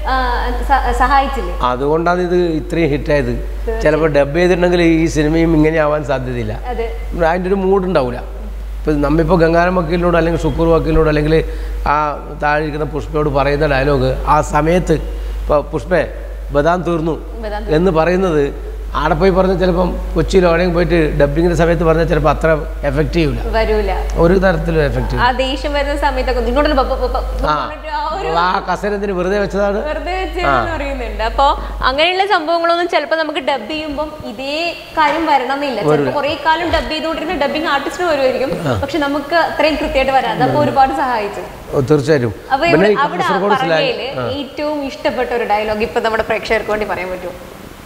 സഹായിച്ചില്ലേ അതുകൊണ്ടാണ് ഇത് ഇത്രയും ഹിറ്റായത് ചിലപ്പോൾ ഡബ് ചെയ്തിട്ടുണ്ടെങ്കിൽ ഈ സിനിമയും ഇങ്ങനെ ആവാൻ സാധ്യതയില്ല അതെ അതിൻ്റെ ഒരു മൂഡ് ഉണ്ടാവില്ല ഇപ്പോൾ നമ്മിപ്പോൾ ഗംഗാരം വക്കീലിനോട് അല്ലെങ്കിൽ ഷുക്കൂർ വക്കീലിനോട് അല്ലെങ്കിൽ ആ താഴെ ഇരിക്കുന്ന പുഷ്പയോട് പറയുന്ന ഡയലോഗ് ആ സമയത്ത് ഇപ്പോൾ പുഷ്പേ ബദാം തീർന്നു ബദാം എന്ന് പറയുന്നത് ആടെ പോയി പറഞ്ഞാൽ ചിലപ്പം കൊച്ചിയിലോ എവിടെയെങ്കിലും പോയിട്ട് ഡബിങ്ങിൻ്റെ സമയത്ത് പറഞ്ഞാൽ ചിലപ്പോൾ അത്ര എഫക്റ്റ് ചെയ്യൂല വരൂല ഒരു തരത്തിലും എഫക്റ്റ് ആ ദേഷ്യം വരുന്ന സമയത്തൊക്കെ നിങ്ങളുടെ പപ്പ പപ്പ ആ പറഞ്ഞിട്ട് ആ ഒരു ആ കസരത്തിന് വെറുതെ വെച്ചതാണ് വെറുതെ വെച്ചെന്ന് പറയുന്നുണ്ട് അപ്പൊ അങ്ങനെയുള്ള സംഭവങ്ങളൊന്നും ചിലപ്പോൾ നമുക്ക് ഡബ് ചെയ്യുമ്പോൾ ഇതേ കാര്യം വരണമെന്നില്ല ചിലപ്പോൾ കുറെ കാലം ഡബ് ചെയ്തുകൊണ്ടിരുന്ന ഡബിങ് ആർട്ടിസ്റ്റിന് വരുമായിരിക്കും പക്ഷെ നമുക്ക് അത്രയും കൃത്യമായിട്ട് വരാം അതപ്പോൾ ഒരുപാട് സഹായിച്ചു ഓ, തീർച്ചയായും അപ്പൊ പിന്നെ ഇവിടെ ഈ അവിടെ കാസർഗോഡ് സ്ലാങ് പറഞ്ഞതില് ഏറ്റവും ഇഷ്ടപ്പെട്ട ഒരു ഡയലോഗ് ഇപ്പൊ നമ്മുടെ പ്രേക്ഷകർക്ക് വേണ്ടി പറയാൻ പറ്റുമോ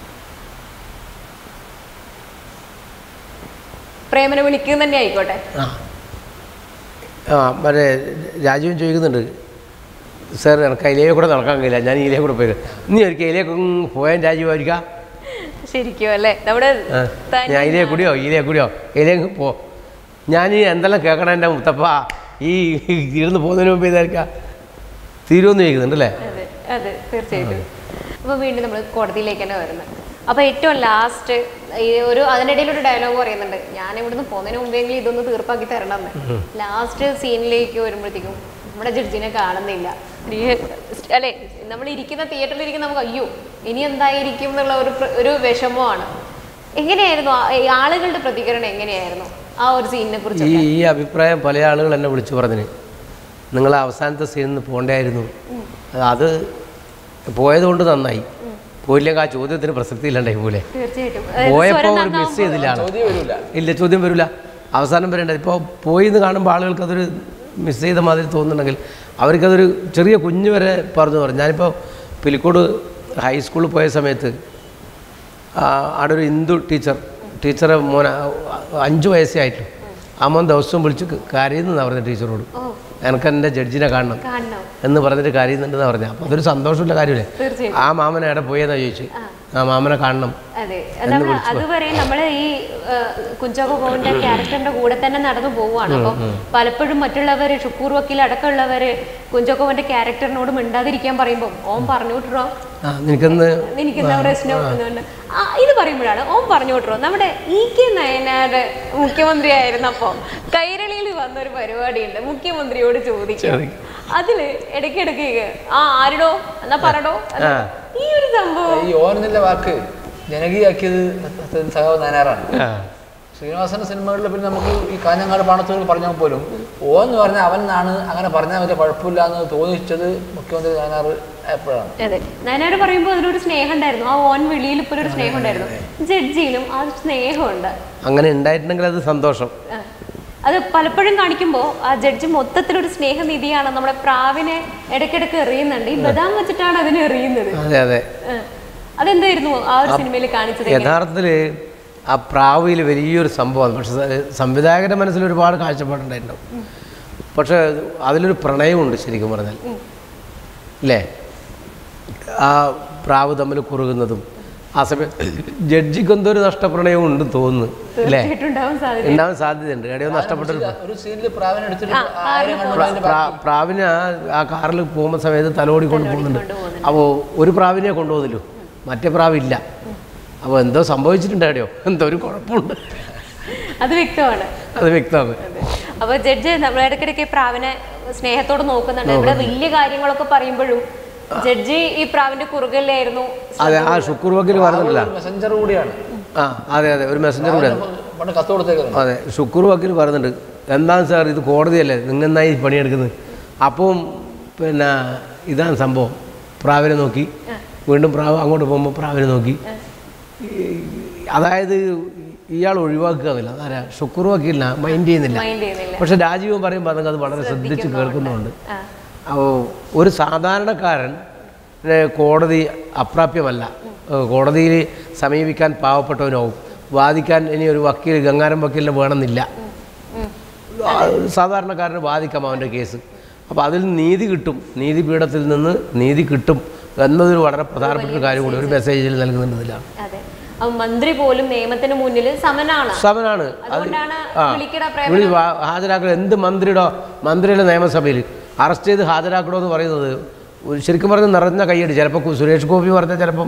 പ്രേമനെ വിളിക്കുന്ന തന്നെ ആയിക്കോട്ടെ ആ ആ മറ്റേ രാജീവൻ ചോദിക്കുന്നുണ്ട് സാർ എനിക്ക് അതിലേ കൂടെ നടക്കാൻ കഴിയില്ല ഞാൻ ഇതിലേ കൂടെ പോയി നീ ഒരിക്കൽ ഇതിലേക്ക് പോയാൻ രാജീവായിരിക്കാം ശരിക്കും അല്ലേ നമ്മുടെ ആ, തനി- ഞാൻ ഇതിലേ കൂടിയോ ഇതിലേ കൂടിയോ ഇതിലേക്ക് പോ ഞാൻ ഈ എന്തെല്ലാം കേൾക്കണം എൻ്റെ മുത്തപ്പ ഈ ഇരുന്ന് പോകുന്നതിന് മുമ്പ് ഇതായിരിക്കാം തീരുമെന്ന് ചോദിക്കുന്നുണ്ട് അല്ലേ അതെ അതെ തീർച്ചയായിട്ടും അപ്പൊ വീണ്ടും നമ്മൾ കോടതിയിലേക്ക് തന്നെ വരുന്നത് അപ്പൊ ഏറ്റവും ലാസ്റ്റ് ഈ ഒരു അതിനിടയിൽ ഒരു ഡയലോഗ് പറയുന്നുണ്ട് ഞാൻ ഇവിടുന്ന് പോകുന്നതിന് മുമ്പെങ്കിലും ഇതൊന്ന് തീർപ്പാക്കി തരണം എന്ന് ലാസ്റ്റ് സീനിലേക്ക് വരുമ്പോഴത്തേക്കും നമ്മുടെ ജഡ്ജിനെ കാണുന്നില്ല ഈ- അല്ലെ നമ്മൾ ഇരിക്കുന്ന തിയേറ്ററിൽ ഇരിക്കുന്ന നമുക്ക് അയ്യോ ഇനി എന്തായിരിക്കും എന്നുള്ള ഒരു പ്ര- ഒരു വിഷമമാണ് എങ്ങനെയായിരുന്നു ആ- ഈ ആളുകളുടെ പ്രതികരണം എങ്ങനെയായിരുന്നു ആ ഒരു സീനിനെ ഈ കുറിച്ച് ഈ അഭിപ്രായം പല ആളുകൾ എന്നെ വിളിച്ചു പറഞ്ഞിന് നിങ്ങൾ അവസാനത്തെ സീനിൽ നിന്ന് പോകണ്ടായിരുന്നു അത് പോയതുകൊണ്ട് നന്നായി പോയില്ലെങ്കിൽ ആ ചോദ്യത്തിന് പ്രസക്തി ഇല്ലാണ്ടായി പോലെ തീർച്ചയായിട്ടും പോയപ്പോൾ സ്വരം ഒരു മിസ് നന്നാവുമ്പോൾ- ചെയ്തില്ല ആള്. ചോദ്യം വരില്ല ഇല്ല ചോദ്യം വരില്ല അവസാനം വരേണ്ടത് ഇപ്പോൾ പോയി എന്ന് കാണുമ്പോൾ ആളുകൾക്ക് അതൊരു മിസ് ചെയ്ത മാതിരി തോന്നുന്നുണ്ടെങ്കിൽ അവർക്കതൊരു ചെറിയ കുഞ്ഞ് വരെ പറഞ്ഞു പറഞ്ഞു ഞാനിപ്പോൾ പിലിക്കോട് ഹൈസ്കൂളിൽ പോയ സമയത്ത് ആ, അവിടെ ഒരു ഹിന്ദു ടീച്ചർ ടീച്ചറെ മോന അഞ്ച് വയസ്സേ ആയിട്ടുള്ളൂ ആ മോൻ ദിവസവും വിളിച്ച് കരയുന്നതാണ് പറഞ്ഞ ടീച്ചറോട് ഓ എനിക്ക് എൻ്റെ ജഡ്ജിനെ കാണണം കാണണം എന്ന് പറഞ്ഞിട്ട് കരയുന്നുണ്ടെന്ന് പറഞ്ഞത് അപ്പോൾ അതൊരു സന്തോഷമുള്ള കാര്യമല്ലേ തീർച്ചയായും ആ മാമനെ എവിടെ പോയെന്നാ ചോദിച്ചു ആ മാമനെ കാണണം അതെ നമ്മൾ അതുവരെ നമ്മൾ ഈ ആ, കുഞ്ചാക്കോ ബോബന്റെ ക്യാരക്ടറിന്റെ കൂടെ തന്നെ നടന്നു പോവുകയാണ് അപ്പം പലപ്പോഴും മറ്റുള്ളവര് ഷുക്കൂർ വക്കീൽ അടക്കമുള്ളവര് കുഞ്ചാക്കോ ബോബന്റെ ക്യാരക്ടറിനോട് മിണ്ടാതിരിക്കാൻ പറയുമ്പോൾ ഓൻ പറഞ്ഞു വിട്ടോ ആ നിനക്കൊന്ന് എനിക്ക് എന്താ പ്രശ്നം എന്നുകൊണ്ട് ആ, ഇത് പറയുമ്പോഴാണ് ഓൻ പറഞ്ഞു വിട്ടോ നമ്മുടെ ഇ കെ നയനാരുടെ മുഖ്യമന്ത്രി ആയിരുന്നപ്പോ കൈരളിയിൽ വന്നൊരു പരിപാടിയുണ്ട് മുഖ്യമന്ത്രിയോട് ചോദിക്കും അതില് ഇടയ്ക്കിടയ്ക്ക് ആ ആരുടോ എന്നാ പറടോ എന്ന്. ഈ ഒരു സംഭവം ഈ ഓൻ എന്നുള്ള വാക്ക് ജനകീയാക്കിയത് സഖാവ് നായനാറാണ് ആ ശ്രീനിവാസന്റെ സിനിമകളിൽ പിന്നെ നമുക്ക് ഈ കാഞ്ഞങ്ങാട് പാണത്തൂർ പറഞ്ഞാൽ പോലും ഓൻ എന്ന് പറഞ്ഞാൽ അവനാണ് അങ്ങനെ പറഞ്ഞാൽ വലിയ കുഴപ്പമില്ല എന്ന് തോന്നിച്ചത് മുഖ്യമന്ത്രി നായനാർ എപ്പോഴാണ് അതെ നയനാട് പറയുമ്പോൾ അതിലൊരു സ്നേഹം ഉണ്ടായിരുന്നു ആ ഓൻ വിളിയിൽ ഇപ്പോൾ ഒരു സ്നേഹം ഉണ്ടായിരുന്നു ജഡ്ജിയിലും ആ സ്നേഹമുണ്ട് അങ്ങനെ ഉണ്ടായിട്ടുണ്ടെങ്കിൽ അത് സന്തോഷം ആ. അത് പലപ്പോഴും കാണിക്കുമ്പോൾ ആ ജഡ്ജി മൊത്തത്തിലൊരു സ്നേഹനിധിയാണ് നമ്മുടെ പ്രാവിനെ ഇടയ്ക്കിടയ്ക്ക് എറിയുന്നുണ്ട് ഈ ബദാം വെച്ചിട്ടാണ് അതിനെ എറിയുന്നത് അതെ അതെ ആ. അതെന്തായിരുന്നു ആ ഒരു സിനിമയിൽ കാണിച്ചത് യഥാർത്ഥത്തിൽ ആ പ്രാവിയിൽ വലിയൊരു സംഭവമാണ് പക്ഷെ സ- സംവിധായകന്റെ മനസ്സിൽ ഒരുപാട് കാഴ്ചപ്പാടുണ്ടായിട്ടുണ്ടാവും പക്ഷെ അതിലൊരു പ്രണയമുണ്ട് ശരിക്കും പറഞ്ഞാൽ അല്ലേ ആ പ്രാവ് തമ്മിൽ കുറുകുന്നതും ആ സമയത്ത് ജഡ്ജിക്ക് എന്തോ ഒരു നഷ്ടപ്രണയവും ഉണ്ട് തോന്നുന്നു അല്ലേ തീർച്ചയായിട്ടുണ്ടാവാൻ സാധ്യത ഉണ്ടാവാൻ സാധ്യതയുണ്ട് എവിടെയോ നഷ്ടപ്പെട്ടൊരു ഒരു സീനിൽ പ്രാവിനെ എടുത്തിട്ട് ആയിരം കണ്ണു അതിന്റെ പ്രാ- പ്രാവിനെ ആ- ആ കാറിൽ പോകുന്ന സമയത്ത് തലോടി കൊണ്ട് പോകുന്നുണ്ട് അപ്പോൾ ഒരു പ്രാവിനെ കൊണ്ടുപോകുന്നല്ലോ മറ്റേ പ്രാവില്ല അപ്പോൾ എന്തോ സംഭവിച്ചിട്ടുണ്ട് എവിടെയോ എന്തോ ഒരു കുഴപ്പമുണ്ട് അത് വ്യക്തമാണ് അത് വ്യക്തമാണ് അപ്പൊ ജഡ്ജ് നമ്മൾ ഇടയ്ക്കിടയ്ക്ക് ഈ പ്രാവിനെ സ്നേഹത്തോട് നോക്കുന്നുണ്ട് ഇവിടെ വലിയ കാര്യങ്ങളൊക്കെ പറയുമ്പോഴും ജഡ്ജി ഈ പ്രാവിന്റെ കുറുകല്ലായിരുന്നു അതെ ആ ശുക്ർ വക്കീൽ പറഞ്ഞിട്ടില്ല മെസ്സഞ്ചർ കൂടിയാണ് ആ അതെ അതെ ഒരു മെസ്സഞ്ചർ കൂടെ പണ്ട് കത്ത് കൊടുത്തേക്കുന്നത് അതെ ശുക്ർ വക്കീൽ പറയുന്നുണ്ട് എന്താണ് സാർ ഇത് കോടതിയല്ലേ നിങ്ങൾ എന്നായി പണിയെടുക്കുന്നത് അപ്പം പിന്നെ ഇതാണ് സംഭവം പ്രാവിനെ നോക്കി വീണ്ടും പ്രാവ് അങ്ങോട്ട് പോകുമ്പോൾ പ്രാവിനെ നോക്കി ഈ- അതായത് ഇയാൾ ഒഴിവാക്കുക എന്നില്ല അതാരാ ശുക്ർ വക്കീലിനാ മൈൻഡ് ചെയ്യുന്നില്ല മൈൻഡ് ചെയ്യുന്നില്ല പക്ഷെ രാജീവൻ പറയുമ്പോൾ അതൊക്കെ അത് വളരെ ശ്രദ്ധിച്ച് കേൾക്കുന്നുണ്ട് ആ. അപ്പോൾ ഒരു സാധാരണക്കാരൻ നെ കോടതി അപ്രാപ്യമല്ല ഏഹ് കോടതിയിൽ സമീപിക്കാൻ പാവപ്പെട്ടവനാവും വാദിക്കാൻ ഇനി ഒരു വക്കീൽ ഗംഗാരം വക്കീലിനെ വേണമെന്നില്ല ആ, സാധാരണക്കാരന് വാദിക്കാം അവൻ്റെ കേസ് അപ്പോൾ അതിൽ നീതി കിട്ടും നീതിപീഠത്തിൽ നിന്ന് നീതി കിട്ടും എന്നതൊരു വളരെ പ്രധാനപ്പെട്ട ഒരു കാര്യം കൂടി ഒരു മെസ്സേജിൽ നൽകുന്നുണ്ടതിലാണ് അതെ അപ്പൊ മന്ത്രി പോലും നിയമത്തിന് മുന്നിൽ സമനാണ് സമനാണ് അത് അതുകൊണ്ടാണ് ആ വിളിക്കട വിളി വാ- ഹാജരാക്കണം എന്ത് മന്ത്രിയുടെ മന്ത്രിയുടെ നിയമസഭയിൽ അറസ്റ്റ് ചെയ്ത് ഹാജരാക്കണോ എന്ന് പറയുന്നത് ഒരു ശരിക്കും പറഞ്ഞ് നിറഞ്ഞ കൈയടി ചിലപ്പോൾ സുരേഷ് ഗോപി പറഞ്ഞാൽ ചിലപ്പം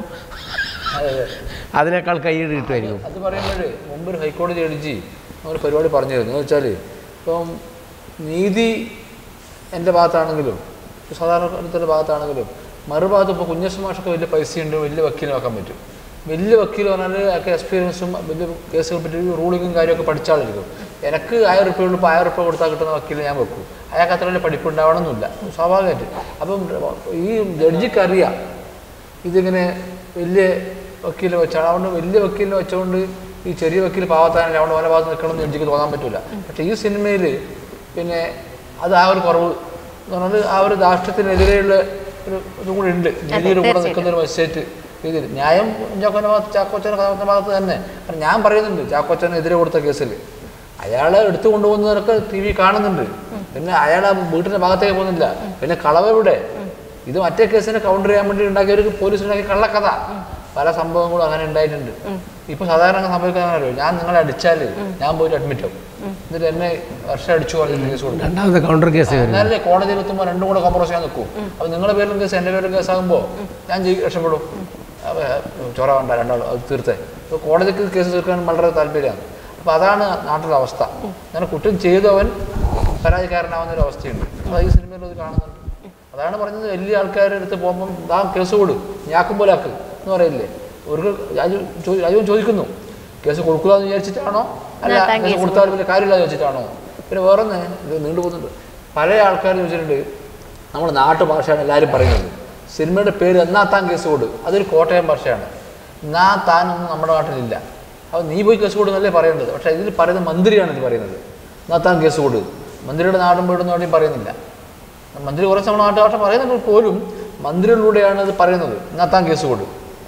അതിനേക്കാൾ കൈയടി കിട്ടുമായിരിക്കും അത് പറയുമ്പോഴേ മുമ്പ് ഒരു ഹൈക്കോടതി ജഡ്ജി ഒരു പരിപാടി പറഞ്ഞിരുന്നു എന്ന് വെച്ചാൽ ഇപ്പം നീതി എൻ്റെ ഭാഗത്താണെങ്കിലും സാധാരണ ഭാഗത്താണെങ്കിലും മറുഭാഗത്ത് ഇപ്പോൾ കുഞ്ഞസ് മാഷൊക്കെ വലിയ പൈസയുണ്ട് വലിയ വക്കീലിനെ വെക്കാൻ പറ്റും വലിയ വക്കീൽ പറഞ്ഞാൽ അയാൾക്ക് എക്സ്പീരിയൻസും വലിയ കേസുകളെ പറ്റി റൂളിങ്ങും കാര്യമൊക്കെ പഠിച്ച ആളായിരിക്കും എനിക്ക് ആയിരം റുപ്യ ഉള്ളൂ ഇപ്പോൾ ആയിരം റുപ്യ കൊടുത്താൽ കിട്ടുന്ന വക്കീലിനെ ഞാൻ വെക്കും അയാൾക്ക് അത്ര വലിയ പഠിപ്പ് ഉണ്ടാവണമെന്നില്ല സ്വാഭാവികമായിട്ട് അപ്പം ഈ ജഡ്ജിക്ക് അറിയാം ഇതിങ്ങനെ വലിയ വക്കീലിനെ വെച്ചാണ് അതുകൊണ്ട് വലിയ വക്കീലിനെ വെച്ചുകൊണ്ട് ഈ ചെറിയ വക്കീൽ പാവത്താനല്ല അതുകൊണ്ട് ഓരോ ഭാഗത്ത് നിൽക്കണം എന്ന് എനിക്ക് തോന്നാൻ പറ്റില്ല പക്ഷേ ഈ സിനിമയിൽ പിന്നെ അത് ആ ഒരു കുറവ് എന്ന് പറഞ്ഞാൽ ആ ഒരു ധാർഷ്ട്യത്തിനെതിരെയുള്ള ഒരു ഇതും കൂടി ഉണ്ട് നീതിയുടെ കൂടെ നിൽക്കുന്ന ഒരു മെസ്സേജ് രീതിയിൽ ന്യായം ചാക്കോച്ചൻ്റെ ഭാഗത്ത് ചാക്കോച്ചൻ്റെ കഥാപാത്രത്തിൻ്റെ ഭാഗത്ത് തന്നെ കാരണം ഞാൻ പറയുന്നുണ്ട് ചാക്കോച്ചനെതിരെ കൊടുത്ത കേസിൽ അയാളെ എടുത്തു കൊണ്ടുപോകുന്നവരൊക്കെ ടി വി കാണുന്നുണ്ട് പിന്നെ അയാൾ ആ വീട്ടിൻ്റെ ഭാഗത്തേക്ക് പോകുന്നില്ല പിന്നെ കളവ് എവിടെ ഇത് മറ്റേ കേസിനെ കൗണ്ടർ ചെയ്യാൻ വേണ്ടി ഉണ്ടാക്കിയ ഒരു പോലീസ് ഉണ്ടാക്കിയ കള്ളക്കഥ പല സംഭവങ്ങളും അങ്ങനെ ഉണ്ടായിട്ടുണ്ട് ഇപ്പൊ സാധാരണ സംഭവിക്കാനല്ലോ ഞാൻ നിങ്ങളെ അടിച്ചാല് ഞാൻ പോയിട്ട് അഡ്മിറ്റ് ആവും എന്നിട്ട് എന്നെ വർഷം അടിച്ചു പറഞ്ഞിട്ട് കേസ് കൊടുക്കും രണ്ടാമത്തെ കൗണ്ടർ കേസ് വരും നേരത്തെ കോടതിയിൽ എത്തുമ്പോൾ രണ്ടും കൂടെ കോംപ്രമൈസ് ചെയ്യാൻ നിൽക്കും അപ്പൊ നിങ്ങളുടെ പേരിലും കേസ് എൻ്റെ പേരിലും കേസ് ആകുമ്പോൾ ഞാൻ ജയി രക്ഷപ്പെടും അപ്പൊ ചൊറ വേണ്ട രണ്ടാളും അത് തീർത്തേ അപ്പോൾ കോടതിക്ക് കേസ് തീർക്കാൻ വളരെ താല്പര്യമാണ് അപ്പോൾ അതാണ് നാട്ടിലെ അവസ്ഥ അങ്ങനെ കുറ്റം ചെയ്തവൻ പരാതിക്കാരനാവുന്ന ഒരു അവസ്ഥയുണ്ട് അപ്പോൾ ഈ സിനിമയിൽ അത് കാണുന്നുണ്ട് അതാണ് പറഞ്ഞത് വലിയ ആൾക്കാരുടെ അടുത്ത് പോകുമ്പം താ കേസ് കൊടു ഞാക്കും പോലെ ആക്ക് എന്ന് പറയില്ലേ ഒരു രാജു ചോ- രാജുവൻ ചോദിക്കുന്നു കേസ് കൊടുക്കുക എന്ന് വിചാരിച്ചിട്ടാണോ അല്ല ഞാൻ താൻ കേസ് കേസ് കൊടുത്താൽ വലിയ കാര്യമില്ല എന്ന് വെച്ചിട്ടാണോ പിന്നെ വേറൊന്ന് ഇത് നീണ്ടു പോകുന്നുണ്ട് പല ആൾക്കാരും ചോദിച്ചിട്ടുണ്ട് നമ്മുടെ നാട്ടുഭാഷയാണ് എല്ലാവരും പറയുന്നത് സിനിമയുടെ പേര് എന്നാ താൻ കേസ് കൊടു അതൊരു കോട്ടയം ഭാഷയാണ് എന്നാ താനൊന്നും നമ്മുടെ നാട്ടിലില്ല അപ്പോൾ നീ പോയി കേസ് കൊടുന്നല്ലേ പറയേണ്ടത് പക്ഷേ ഇതിൽ പറയുന്നത് മന്ത്രിയാണ് ഇത് പറയുന്നത് എന്നാ താൻ കേസ് കൊടു മന്ത്രിയുടെ നാടും വീടും എവിടെയും പറയുന്നില്ല മന്ത്രി കുറച്ച് നമ്മുടെ നാട്ടുഭാഷ പറയുന്നുണ്ട് പോലും മന്ത്രികളിലൂടെയാണ് ഇത് പറയുന്നത് എന്നാ താൻ കേസ് കൊടു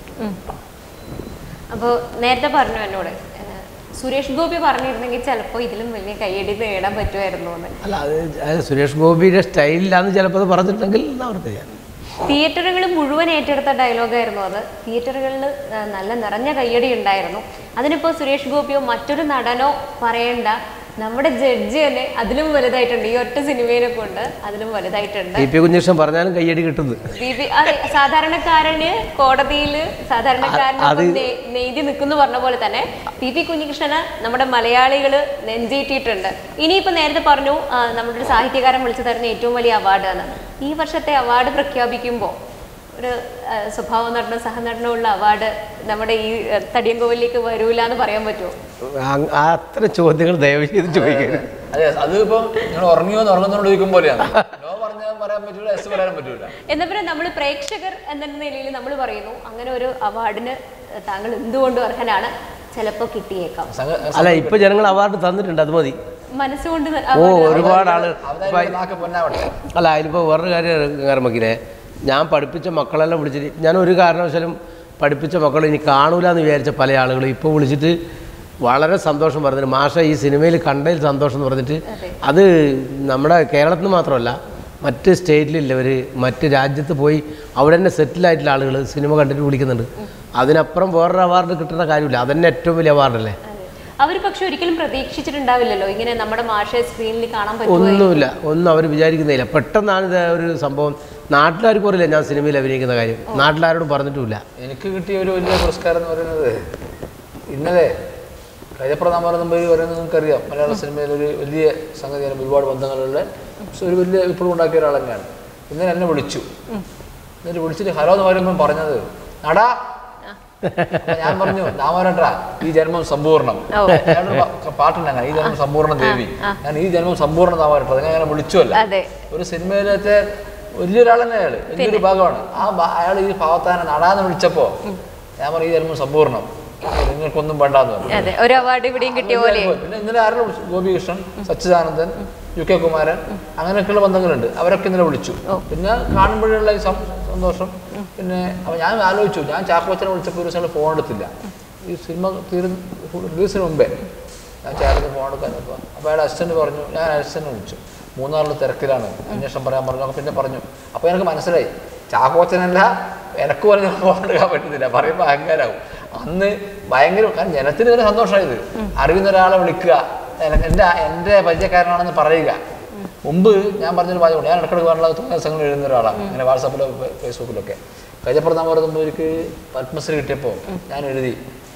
അപ്പോൾ നേരത്തെ പറഞ്ഞു എന്നോട് ഏഹ്, സുരേഷ് ഗോപി പറഞ്ഞിരുന്നെങ്കിൽ ചിലപ്പോൾ ഇതിലും വലിയ കയ്യടി നേടാൻ പറ്റുമായിരുന്നു എന്ന് അല്ല അത് അത് സുരേഷ് ഗോപിയുടെ സ്റ്റൈലിലാന്ന് ചിലപ്പോൾ അത് പറഞ്ഞിട്ടുണ്ടെങ്കിൽ അവർക്ക് ചെയ്യാം തിയേറ്ററുകൾ മുഴുവൻ ഏറ്റെടുത്ത ഡയലോഗായിരുന്നു അത് തിയേറ്ററുകളിൽ നല്ല നിറഞ്ഞ കയ്യടി ഉണ്ടായിരുന്നു അതിനിപ്പോൾ സുരേഷ് ഗോപിയോ മറ്റൊരു നടനോ പറയേണ്ട നമ്മുടെ ജഡ്ജി തന്നെ അതിലും വലുതായിട്ടുണ്ട് ഈ ഒറ്റ സിനിമയിനെ കൊണ്ട് അതിലും വലുതായിട്ടുണ്ട് ടി പി കുഞ്ഞകൃഷ്ണൻ പറഞ്ഞാലും കയ്യടി കിട്ടുന്നത് ദീപി അതെ സാധാരണക്കാരന് കോടതിയിൽ സാധാരണക്കാരനൊപ്പം നെ- നെയ്തി നിൽക്കുന്നു പറഞ്ഞ പോലെ തന്നെ പി പി കുഞ്ഞികൃഷ്ണന് നമ്മുടെ മലയാളികൾ നെഞ്ചേറ്റിയിട്ടുണ്ട് ഇനിയിപ്പോ നേരത്തെ പറഞ്ഞു ആ, നമ്മുടെ ഒരു സാഹിത്യകാരൻ വിളിച്ചു തരുന്ന ഏറ്റവും വലിയ അവാർഡ് ആണ് ഈ വർഷത്തെ അവാർഡ് പ്രഖ്യാപിക്കുമ്പോൾ ഒരു ആ, സ്വഭാവ നടനോ സഹനടനോ ഉള്ള അവാർഡ് നമ്മുടെ ഈ ആ, തടിയൻകോവിലേക്ക് വരൂല എന്ന് പറയാൻ പറ്റുമോ ആ- ആ അത്ര ചോദ്യങ്ങൾ ദയവ് ചെയ്ത് ചോദിക്കരുത് അതെ അത് ഇപ്പം നിങ്ങൾ ഉറങ്ങിയോ എന്ന് ഉറങ്ങുന്നോണ്ട് ചോദിക്കും പോലെയാണ് നോ പറഞ്ഞാൽ പറയാൻ പറ്റൂല എസ് പറയാനും പറ്റൂല എന്നാ പിന്നെ നമ്മൾ പ്രേക്ഷകർ എന്ന നിലയിൽ നമ്മൾ പറയുന്നു അങ്ങനെ ഒരു അവാർഡിന് താങ്കൾ എന്തുകൊണ്ടും അർഹനാണ് ചിലപ്പോൾ കിട്ടിയേക്കാം സംഗ- അല്ല ഇപ്പൊ ജനങ്ങൾ അവാർഡ് തന്നിട്ടുണ്ട് അത് മതി മനസ്സുകൊണ്ട് ന- ഓ award ഒരുപാട് ആള് അവതാരിക നാക്ക് പൊന്നാവട്ടെ അല്ല അതിലിപ്പോൾ വേറൊരു കാര്യം കാരമക്കിനെ ഞാൻ പഠിപ്പിച്ച മക്കളെല്ലാം വിളിച്ചിട്ട് ഞാൻ ഒരു കാരണവശാലും പഠിപ്പിച്ച മക്കൾ ഇനി കാണൂല എന്ന് വിചാരിച്ച പല ആളുകളും ഇപ്പോൾ വിളിച്ചിട്ട് വളരെ സന്തോഷം പറഞ്ഞിട്ട് മാഷ ഈ സിനിമയിൽ കണ്ടതിൽ സന്തോഷം എന്ന് പറഞ്ഞിട്ട് അത് നമ്മുടെ കേരളത്തിൽ നിന്ന് മാത്രമല്ല മറ്റ് സ്റ്റേറ്റിലുള്ളവർ മറ്റ് രാജ്യത്ത് പോയി അവിടെ തന്നെ സെറ്റിലായിട്ടുള്ള ആളുകൾ സിനിമ കണ്ടിട്ട് വിളിക്കുന്നുണ്ട് അതിനപ്പുറം വേറൊരു അവാർഡ് കിട്ടുന്ന കാര്യമില്ല അതന്നെ ഏറ്റവും വലിയ അവാർഡല്ലേ അതെ. അവര് പക്ഷെ ഒരിക്കലും പ്രതീക്ഷിച്ചിട്ടുണ്ടാവില്ലല്ലോ ഇങ്ങനെ നമ്മുടെ മാഷെ സ്ക്രീനിൽ കാണാൻ പറ്റുമോ ഒന്നുമില്ല ഒന്നും അവർ വിചാരിക്കുന്നില്ല പെട്ടെന്നാണ് ഇത് ഒരു സംഭവം നാട്ടിലാർക്കും അറിയില്ല ഞാൻ സിനിമയിൽ അഭിനയിക്കുന്ന കാര്യം നാട്ടിലാരോടും പറഞ്ഞിട്ടുമില്ല എനിക്ക് കിട്ടിയ ഒരു വലിയ പുരസ്കാരം എന്ന് പറയുന്നത് ഇന്നലെ കൈതപ്രതാമര നമ്പൂരി പറയുന്നത് നിങ്ങൾക്കറിയാം മലയാള സിനിമയിൽ ഒരു വലിയ സംഗതിയാണ് ഒരുപാട് ബന്ധങ്ങളുള്ള പക്ഷെ ഒരു വലിയ ഇപ്പോഴും ഉണ്ടാക്കിയ ഒരാൾ തന്നെയാണ് ഇന്നലെ എന്നെ വിളിച്ചു എന്നിട്ട് വിളിച്ചിട്ട് ഹലോ എന്ന് പറയുമ്പോൾ പറഞ്ഞത് നടാ അപ്പൊ ഞാൻ പറഞ്ഞു ദാമോരട്ടാ ഈ ജന്മം സമ്പൂർണ്ണം ഓ. ഞാനൊരു പ- പാട്ടുണ്ടായിരുന്നു ഈ ജന്മം സമ്പൂർണ്ണ ദേവി ഞാൻ ഈ ജന്മം സമ്പൂർണ്ണ ദാമോരട്ട അത് ഞാൻ അങ്ങനെ വിളിച്ചുവല്ല അതെ ഒരു സിനിമയിലത്തെ വലിയൊരാൾ തന്നെ അയാൾ വലിയൊരു ഭാഗമാണ് ആ ഭാ- അയാൾ ഈ ഭാവത്താനെ നടാന്ന് വിളിച്ചപ്പോ ഞാൻ പറയും ഈ ജന്മം സമ്പൂർണ്ണം നിങ്ങൾക്കൊന്നും വേണ്ടാന്ന് പറഞ്ഞു അതെ ഒരു അവാർഡ് ഇവിടെയും കിട്ടിയ പോലെ പിന്നെ ഇന്നലെ ആരുടെ വിളിച്ചു ഗോപികൃഷ്ണൻ സച്ചിദാനന്ദൻ യു കെ കുമാരൻ അങ്ങനെയൊക്കെയുള്ള ബന്ധങ്ങളുണ്ട് അവരൊക്കെ ഇന്നലെ വിളിച്ചു പിന്നെ കാണുമ്പോഴുള്ള ഈ സം- സന്തോഷം പിന്നെ അപ്പോൾ ഞാൻ ആലോചിച്ചു ഞാൻ ചാക്കോച്ചനെ വിളിച്ചപ്പോൾ ഒരു ദിവസം ഫോൺ എടുത്തില്ല ഈ സിനിമ തീർന്ന് റിലീസിന് മുമ്പേ ഞാൻ ചേർന്ന് ഫോൺ എടുക്കാനപ്പോൾ അപ്പോൾ അയാൾ അസിസ്റ്റന്റ് പറഞ്ഞു ഞാൻ അസിസ്റ്റന്റ് വിളിച്ചു മൂന്നാറിൽ തിരക്കിലാണ് അന്വേഷണം പറയാൻ പറഞ്ഞു അപ്പോൾ പിന്നെ പറഞ്ഞു അപ്പോൾ എനിക്ക് മനസ്സിലായി ചാക്കോച്ചനല്ല എനക്ക് പറഞ്ഞ ഫോൺ എടുക്കാൻ പറ്റുന്നില്ല പറയുമ്പോൾ അഹങ്കാരാവും അന്ന് ഭയങ്കര കാരണം ജനത്തിന് ഒരു സന്തോഷമായത് അറിയുന്ന ഒരാളെ വിളിക്കുക എനക്ക് എൻ്റെ എൻ്റെ പരിചയക്കാരനാണെന്ന് പറയുക മുമ്പ് ഞാൻ പറഞ്ഞൊരു വാചകം ഞാൻ ഇടക്കിടക്ക് പറഞ്ഞ തോന്നിയ ദിവസങ്ങൾ എഴുതുന്ന ഒരാളാണ് ഇങ്ങനെ വാട്സാപ്പിലോ ഫേസ്ബുക്കിലൊക്കെ കൈജപ്രതാം പറയുമ്പോഴേക്ക് പത്മശ്രീ കിട്ടിയപ്പോൾ ഞാൻ എഴുതി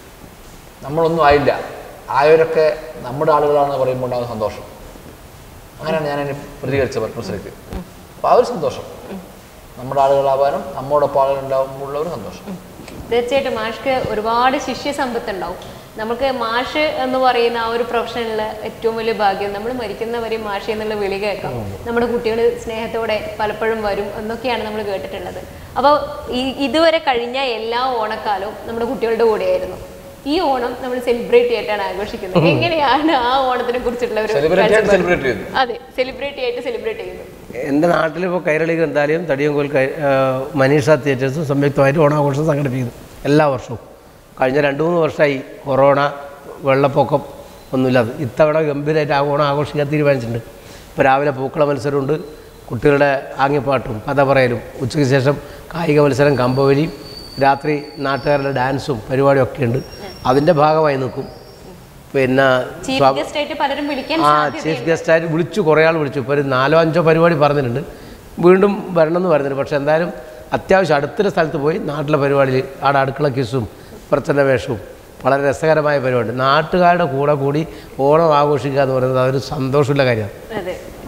നമ്മളൊന്നും ആയില്ല ആയവരൊക്കെ നമ്മുടെ ആളുകളാണെന്ന് പറയുമ്പോൾ ഉണ്ടാകുന്ന സന്തോഷം അങ്ങനെയാണ് ഞാൻ അതിന് പ്രതികരിച്ചത് പത്മശ്രീക്ക് അപ്പോൾ ആ ഒരു സന്തോഷം നമ്മുടെ ആളുകളാവാനും നമ്മോടൊപ്പം ആളുകൾ ഉണ്ടാകുമ്പോഴുള്ള ഒരു സന്തോഷം തീർച്ചയായിട്ടും മാഷ്ക്ക് ഒരുപാട് ശിഷ്യ സമ്പത്ത് ഉണ്ടാവും നമുക്ക് മാഷ് എന്ന് പറയുന്ന ആ ഒരു പ്രൊഫഷനിൽ ഏറ്റവും വലിയ ഭാഗ്യം നമ്മൾ മരിക്കുന്നവരെ മാഷ് എന്നുള്ള വിളി കേൾക്കാം നമ്മുടെ കുട്ടികൾ സ്നേഹത്തോടെ പലപ്പോഴും വരും എന്നൊക്കെയാണ് നമ്മൾ കേട്ടിട്ടുള്ളത് അപ്പോൾ ഈ ഇതുവരെ കഴിഞ്ഞ എല്ലാ ഓണക്കാലവും നമ്മുടെ കുട്ടികളുടെ കൂടെയായിരുന്നു ഈ ഓണം നമ്മൾ സെലിബ്രേറ്റ് ആയിട്ടാണ് ആഘോഷിക്കുന്നത് എങ്ങനെയാണ് ആ ഓണത്തിനെ കുറിച്ചിട്ടുള്ള ഒരു സെലിബ്രേറ്റ് ആയിട്ട് കാഴ്ചപ്പാട്? സെലിബ്രേറ്റ് ചെയ്യുന്നു അതെ സെലിബ്രേറ്റ് ആയിട്ട് സെലിബ്രേറ്റ് ചെയ്യുന്നു എൻ്റെ നാട്ടിലിപ്പോൾ കൈരളി ഗ്രന്ഥാലയം തടിയങ്കോൽ കൈ ആ, മനീഷ തിയേറ്റേഴ്സും സംയുക്തമായിട്ട് ഓണാഘോഷം സംഘടിപ്പിക്കുന്നു എല്ലാ വർഷവും കഴിഞ്ഞ രണ്ട് മൂന്ന് വർഷമായി കൊറോണ വെള്ളപ്പൊക്കം ഒന്നുമില്ലാതെ ഇത്തവണ ഗംഭീരമായിട്ട് ആ ഓണം ആഘോഷിക്കാൻ തീരുമാനിച്ചിട്ടുണ്ട് ഇപ്പോൾ രാവിലെ പൂക്കള മത്സരമുണ്ട് കുട്ടികളുടെ ആംഗ്യപ്പാട്ടും കഥ പറയലും ഉച്ചയ്ക്ക് ശേഷം കായിക മത്സരം കമ്പവലി രാത്രി നാട്ടുകാരുടെ ഡാൻസും പരിപാടിയും ഒക്കെ ഉണ്ട് അതിൻ്റെ ഭാഗമായി നിൽക്കും പിന്നെ ചീഫ് സ്വാ- ഗസ്റ്റ് ആയിട്ട് പലരും വിളിക്കാൻ ആ സാധ്യത ചീഫ് ഗസ്റ്റായിട്ട് വിളിച്ചു കുറേ ആൾ വിളിച്ചു ഇപ്പോൾ ഒരു നാലോ അഞ്ചോ പരിപാടി പറഞ്ഞിട്ടുണ്ട് വീണ്ടും വരണമെന്ന് പറയുന്നുണ്ട് പക്ഷേ എന്തായാലും അത്യാവശ്യം അടുത്തൊരു സ്ഥലത്ത് പോയി നാട്ടിലെ പരിപാടിയിൽ അവിടെ അടുക്കള കിസ്സും പ്രച്ഛന്ന വേഷവും വളരെ രസകരമായ പരിപാടി നാട്ടുകാരുടെ കൂടെ കൂടി ഓണം ആഘോഷിക്കുക എന്ന് പറയുന്നത് അതൊരു സന്തോഷമുള്ള കാര്യമാണ് അതെ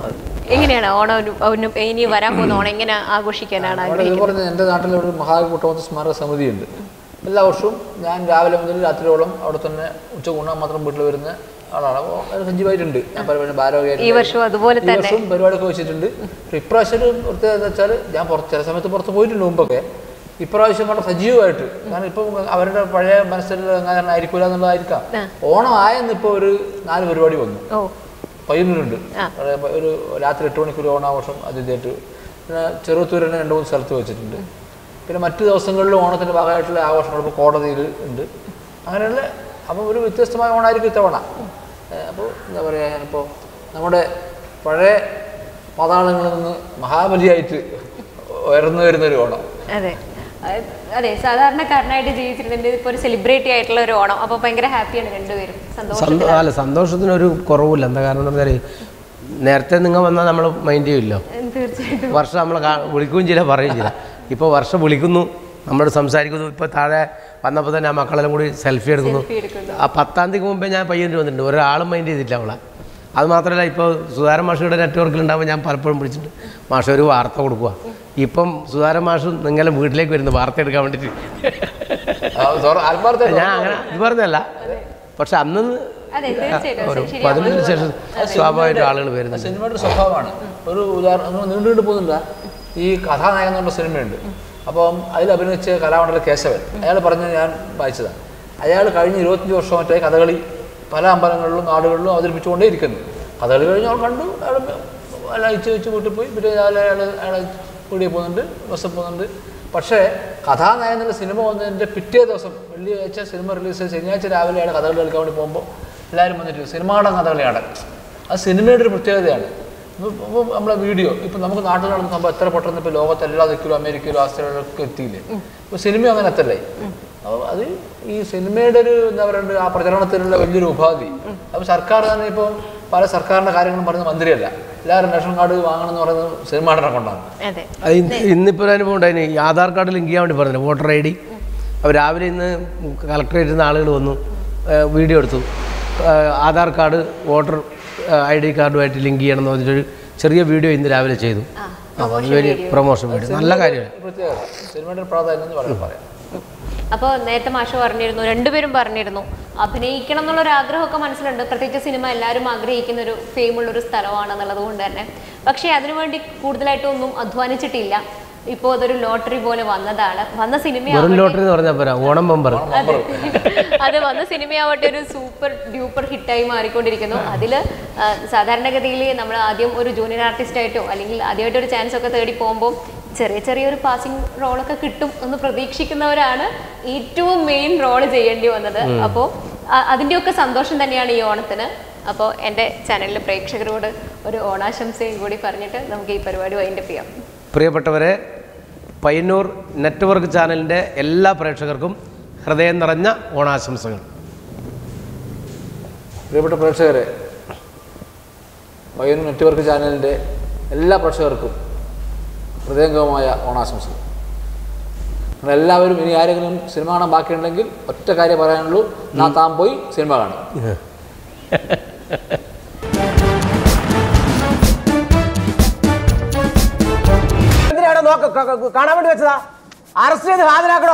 എങ്ങനെയാണ് ഓണം ഒരു- ഒരു- ഇനി വരാൻ പോകുന്ന ഓണം എങ്ങനെ ആഘോഷിക്കാനാണ് അവിടെ ഇത് ആഗ്രഹിക്കുന്നത് പറഞ്ഞ എൻ്റെ നാട്ടിൽ ഒരു മഹാകൂട്ടമത്ത് സ്മാരക സമിതിയുണ്ട് എല്ലാ വർഷവും ഞാൻ രാവിലെ മുതൽ രാത്രിയോളം അവിടെ തന്നെ ഉച്ച ഊണാൻ മാത്രം വീട്ടിൽ വരുന്ന ആളാണ് അപ്പോൾ അത് സജീവമായിട്ടുണ്ട് ഞാൻ പലപ്പോഴും ഭാരവാഹിയായിട്ട് ഈ വർഷവും അതുപോലെ ഈ തന്നെ വർഷവും പരിപാടിയൊക്കെ വെച്ചിട്ടുണ്ട് പക്ഷേ ഇപ്രാവശ്യം ഒരു പ്രത്യേകത എന്ന് വെച്ചാൽ ഞാൻ പുറത്ത് ചില സമയത്ത് പുറത്ത് പോയിട്ടുണ്ട് മുമ്പൊക്കെ ഇപ്രാവശ്യം വളരെ സജീവമായിട്ട് കാരണം ഇപ്പം അവരുടെ പഴയ മനസ്സിൽ അങ്ങനെ ആയിരിക്കില്ല എന്നുള്ളതായിരിക്കാം ആ. ഓണം ആയെന്ന് ഇപ്പോൾ ഒരു നാല് പരിപാടി വന്നു ഓ പയ്യന്നൂരുണ്ട് ആ. അവിടെ ഒരു രാത്രി എട്ട് മണിക്ക് ഒരു ഓണാഘോഷം അതിഥിയായിട്ട് പിന്നെ ചെറുത്തൂരിനെ രണ്ട് മൂന്ന് സ്ഥലത്ത് വെച്ചിട്ടുണ്ട് പിന്നെ മറ്റു ദിവസങ്ങളിലും ഓണത്തിൻ്റെ ഭാഗമായിട്ടുള്ള ആഘോഷങ്ങൾ ഇപ്പോൾ കോടതിയിൽ ഉണ്ട് അങ്ങനെയുള്ള അപ്പോൾ ഒരു വ്യത്യസ്തമായ ഓണമായിരിക്കും ഇത്തവണ അപ്പോൾ എന്താ പറയുക ഞാനിപ്പോൾ നമ്മുടെ പഴയ പാതാളങ്ങളിൽ നിന്ന് മഹാബലിയായിട്ട് ഉയർന്നു വരുന്നൊരു ഓണം അതെ അഹ് അതെ സാധാരണക്കാരനായിട്ട് ജീവിച്ചിരുന്നുണ്ട് ഇപ്പോൾ ഒരു സെലിബ്രിറ്റി ആയിട്ടുള്ള ഒരു ഓണം അപ്പോൾ ഭയങ്കര ഹാപ്പിയാണ് രണ്ടുപേരും സന്തോഷം സന്തോ അല്ല സന്തോഷത്തിനൊരു കുറവില്ല എന്താ കാരണം എന്ന് പറഞ്ഞാൽ നേരത്തെ നിങ്ങൾ വന്നാൽ നമ്മൾ മൈൻഡ് ചെയ്യില്ലോ തീർച്ചയായിട്ടും വർഷം നമ്മൾ വിളിക്കുകയും ചെയ്യില്ല പറയുകയും ചെയ്യില്ല ഇപ്പോൾ വർഷം വിളിക്കുന്നു നമ്മളോട് സംസാരിക്കുന്നു ഇപ്പോൾ താഴെ വന്നപ്പോൾ തന്നെ ആ മക്കളെല്ലാം കൂടി സെൽഫി എടുക്കുന്നു Selfie എടുക്കുന്നു. ആ പത്താം തീയതിക്ക് മുമ്പേ ഞാൻ പയ്യന്നൂർ വന്നിട്ടുണ്ട് ഒരാളും മൈൻഡ് ചെയ്തില്ല അവളെ അത് മാത്രമല്ല ഇപ്പോൾ സുധാരൻ മാഷയുടെ നെറ്റ്വർക്കിൽ ഉണ്ടാകുമ്പോൾ ഞാൻ പലപ്പോഴും വിളിച്ചിട്ട് മാഷ ഒരു വാർത്ത കൊടുക്കുക ഇപ്പം സുധാരൻ മാഷും നിങ്ങളെ വീട്ടിലേക്ക് വരുന്നു വാർത്ത എടുക്കാൻ വേണ്ടിയിട്ട് ആത്മാർത്ഥ ഞാൻ അങ്ങനെ ഇത് പറഞ്ഞല്ല പക്ഷെ അന്ന് അതെ തീർച്ചയായിട്ടും ഒരു ശരിയാണ്. പതിനഞ്ച് ശേഷം സ്വാഭാവികമായിട്ട് ആളുകൾ വരുന്നുണ്ട് സിനിമയുടെ ഒരു സ്വഭാവമാണ് ഒരു ഉദാഹരണം നമ്മൾ നീണ്ടുകൊണ്ട് പോകുന്നില്ല ഈ കഥാനായകൻ എന്നുള്ള സിനിമയുണ്ട് അപ്പം അതിൽ അഭിനയിച്ച കലാമണ്ഡല കേശവൻ അയാൾ പറഞ്ഞ് ഞാൻ വായിച്ചതാണ് അയാൾ കഴിഞ്ഞ ഇരുപത്തഞ്ച് വർഷമായിട്ടായി കഥകളി പല അമ്പലങ്ങളിലും നാടുകളിലും അവതരിപ്പിച്ചുകൊണ്ടേ ഇരിക്കുന്നു കഥകളി കഴിഞ്ഞ് അവൾ കണ്ടു അയാൾ എല്ലാം അയച്ച് വെച്ച് വീട്ടിൽ പോയി പിന്നെ രാവിലെ അയാൾ അയാൾ വീടിൽ പോകുന്നുണ്ട് ബസ്സിൽ പോകുന്നുണ്ട് പക്ഷേ കഥാനായകൻ എന്നുള്ള സിനിമ വന്നതിൻ്റെ പിറ്റേ ദിവസം വെള്ളിയാഴ്ച സിനിമ റിലീസ് ചെയ്ത് ശനിയാഴ്ച രാവിലെ അയാൾ കഥകളി കളിക്കാൻ വേണ്ടി പോകുമ്പോൾ എല്ലാവരും വന്നിട്ട് സിനിമയുടെ കഥകളിയാണ് അത് സിനിമയുടെ ഒരു പ്രത്യേകതയാണ് ഇപ്പോൾ നമ്മളെ വീഡിയോ ഇപ്പം നമുക്ക് നാട്ടിൽ നടന്ന സംഭവം എത്ര പെട്ടെന്ന് ഇപ്പോൾ ലോകത്ത് എല്ലാ ദിക്കിലും അമേരിക്കയിലും ആസ്ട്രേലിയയിലൊക്കെ എത്തിയില്ലേ ഇപ്പോൾ സിനിമ അങ്ങനെ എത്തല്ലേ അപ്പോൾ അത് ഈ സിനിമയുടെ ഒരു എന്താ പറയുക ആ പ്രചരണത്തിലുള്ള വലിയൊരു ഉപാധി അപ്പോൾ സർക്കാർ തന്നെ ഇപ്പോൾ പല സർക്കാരിൻ്റെ കാര്യങ്ങളും പറയുന്ന മന്ത്രിയല്ല എല്ലാവരും റേഷൻ കാർഡ് വാങ്ങണം എന്ന് പറയുന്നത് സിനിമയുടെ കൊണ്ടാണ് അതെ അത് ഇന്ന് ഇന്നിപ്പോൾ ഒരു അനുഭവം ഉണ്ടായിന് ഈ ആധാർ കാർഡ് ലിങ്ക് ചെയ്യാൻ വേണ്ടി പറഞ്ഞു വോട്ടർ ഐ ഡി അപ്പോൾ രാവിലെ ഇന്ന് കളക്ടറേറ്റിൽ നിന്ന് ആളുകൾ വന്നു ഏഹ് വീഡിയോ എടുത്തു ഏഹ് Aadhaar card voter I D കാർഡുമായിട്ട് ലിങ്ക് ചെയ്യണം എന്ന് പറഞ്ഞിട്ടൊരു ചെറിയ വീഡിയോ ഇന്ന് രാവിലെ ചെയ്തു അപ്പോൾ അത് വലിയ പ്രൊമോഷൻ വീഡിയോ നല്ല കാര്യമാണ് പ്രത്യേകത സിനിമയുടെ ഒരു പ്രാധാന്യം എന്ന് പറയാൻ പറയാം അപ്പോൾ നേരത്തെ മാഷ് പറഞ്ഞിരുന്നു രണ്ടുപേരും പറഞ്ഞിരുന്നു അഭിനയിക്കണം എന്നുള്ള ഒരു ആഗ്രഹമൊക്കെ മനസ്സിലുണ്ട് പ്രത്യേകിച്ച് സിനിമ എല്ലാവരും ആഗ്രഹിക്കുന്ന ഒരു ഫെയിമുള്ള ഒരു സ്ഥലമാണെന്നുള്ളത് കൊണ്ട് തന്നെ പക്ഷേ അതിനുവേണ്ടി കൂടുതലായിട്ടൊന്നും അധ്വാനിച്ചിട്ടില്ല ഇപ്പോൾ അതൊരു ലോട്ടറി പോലെ വന്നതാണ് വന്ന സിനിമ വെറും ലോട്ടറി എന്ന് പറഞ്ഞാൽ പോരാ ഓണം ബമ്പർ അതെ അത് വന്ന സിനിമയാവട്ടെ ഒരു സൂപ്പർ ഡ്യൂപ്പർ ഹിറ്റായി മാറിക്കൊണ്ടിരിക്കുന്നു അതിൽ സാധാരണഗതിയിൽ നമ്മൾ ആദ്യം ഒരു ജൂനിയർ ആർട്ടിസ്റ്റ് ആയിട്ടോ അല്ലെങ്കിൽ ആദ്യമായിട്ട് ഒരു ചാൻസ് ഒക്കെ തേടി പോകുമ്പോൾ ചെറിയ ചെറിയൊരു പാസിംഗ് റോളൊക്കെ കിട്ടും എന്ന് പ്രതീക്ഷിക്കുന്നവരാണ് ഏറ്റവും മെയിൻ റോൾ ചെയ്യേണ്ടി വന്നത് അപ്പോൾ അതിൻ്റെയൊക്കെ സന്തോഷം തന്നെയാണ് ഈ ഓണത്തിന് അപ്പോൾ എൻ്റെ ചാനലിലെ പ്രേക്ഷകരോട് ഒരു ഓണാശംസയും കൂടി പറഞ്ഞിട്ട് നമുക്ക് ഈ പരിപാടി വൈൻഡപ്പ് ചെയ്യാം പ്രിയപ്പെട്ടവരെ പയ്യന്നൂർ നെറ്റ്വർക്ക് ചാനലിൻ്റെ എല്ലാ പ്രേക്ഷകർക്കും ഹൃദയം നിറഞ്ഞ ഓണാശംസകൾ പ്രിയപ്പെട്ട പ്രേക്ഷകരെ പയ്യന്നൂർ നെറ്റ്വർക്ക് ചാനലിൻ്റെ എല്ലാ പ്രേക്ഷകർക്കും ഹൃദയംഗമമായ ഓണാശംസകൾ നിങ്ങളെല്ലാവരും ഇനി ആരെങ്കിലും സിനിമ കാണാൻ ബാക്കിയുണ്ടെങ്കിൽ ഒറ്റ കാര്യം പറയാനുള്ളൂ നാ താൻ പോയി സിനിമ കാണും എന്തിനാണ് നോക്ക് ക- ക- കാണാൻ വേണ്ടി വെച്ചതാ അറസ്റ്റ് ചെയ്ത് ഹാജരാക്കണോ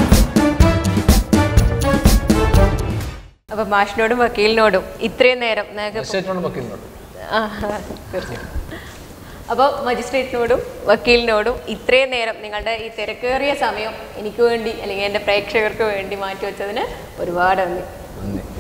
അപ്പോൾ മാഷിനോടും വക്കീലിനോടും ഇത്രയും നേരം നിങ്ങൾക്ക് സ്റ്റേറ്റ്മെന്റ് വക്കീലിനോട് ആ, തീർച്ചയായും അപ്പോൾ മജിസ്ട്രേറ്റിനോടും വക്കീലിനോടും ഇത്രയും നേരം നിങ്ങളുടെ ഈ തിരക്കേറിയ സമയം എനിക്ക് വേണ്ടി അല്ലെങ്കിൽ എൻ്റെ പ്രേക്ഷകർക്ക് വേണ്ടി മാറ്റിവെച്ചതിന് ഒരുപാട് നന്ദി നന്ദി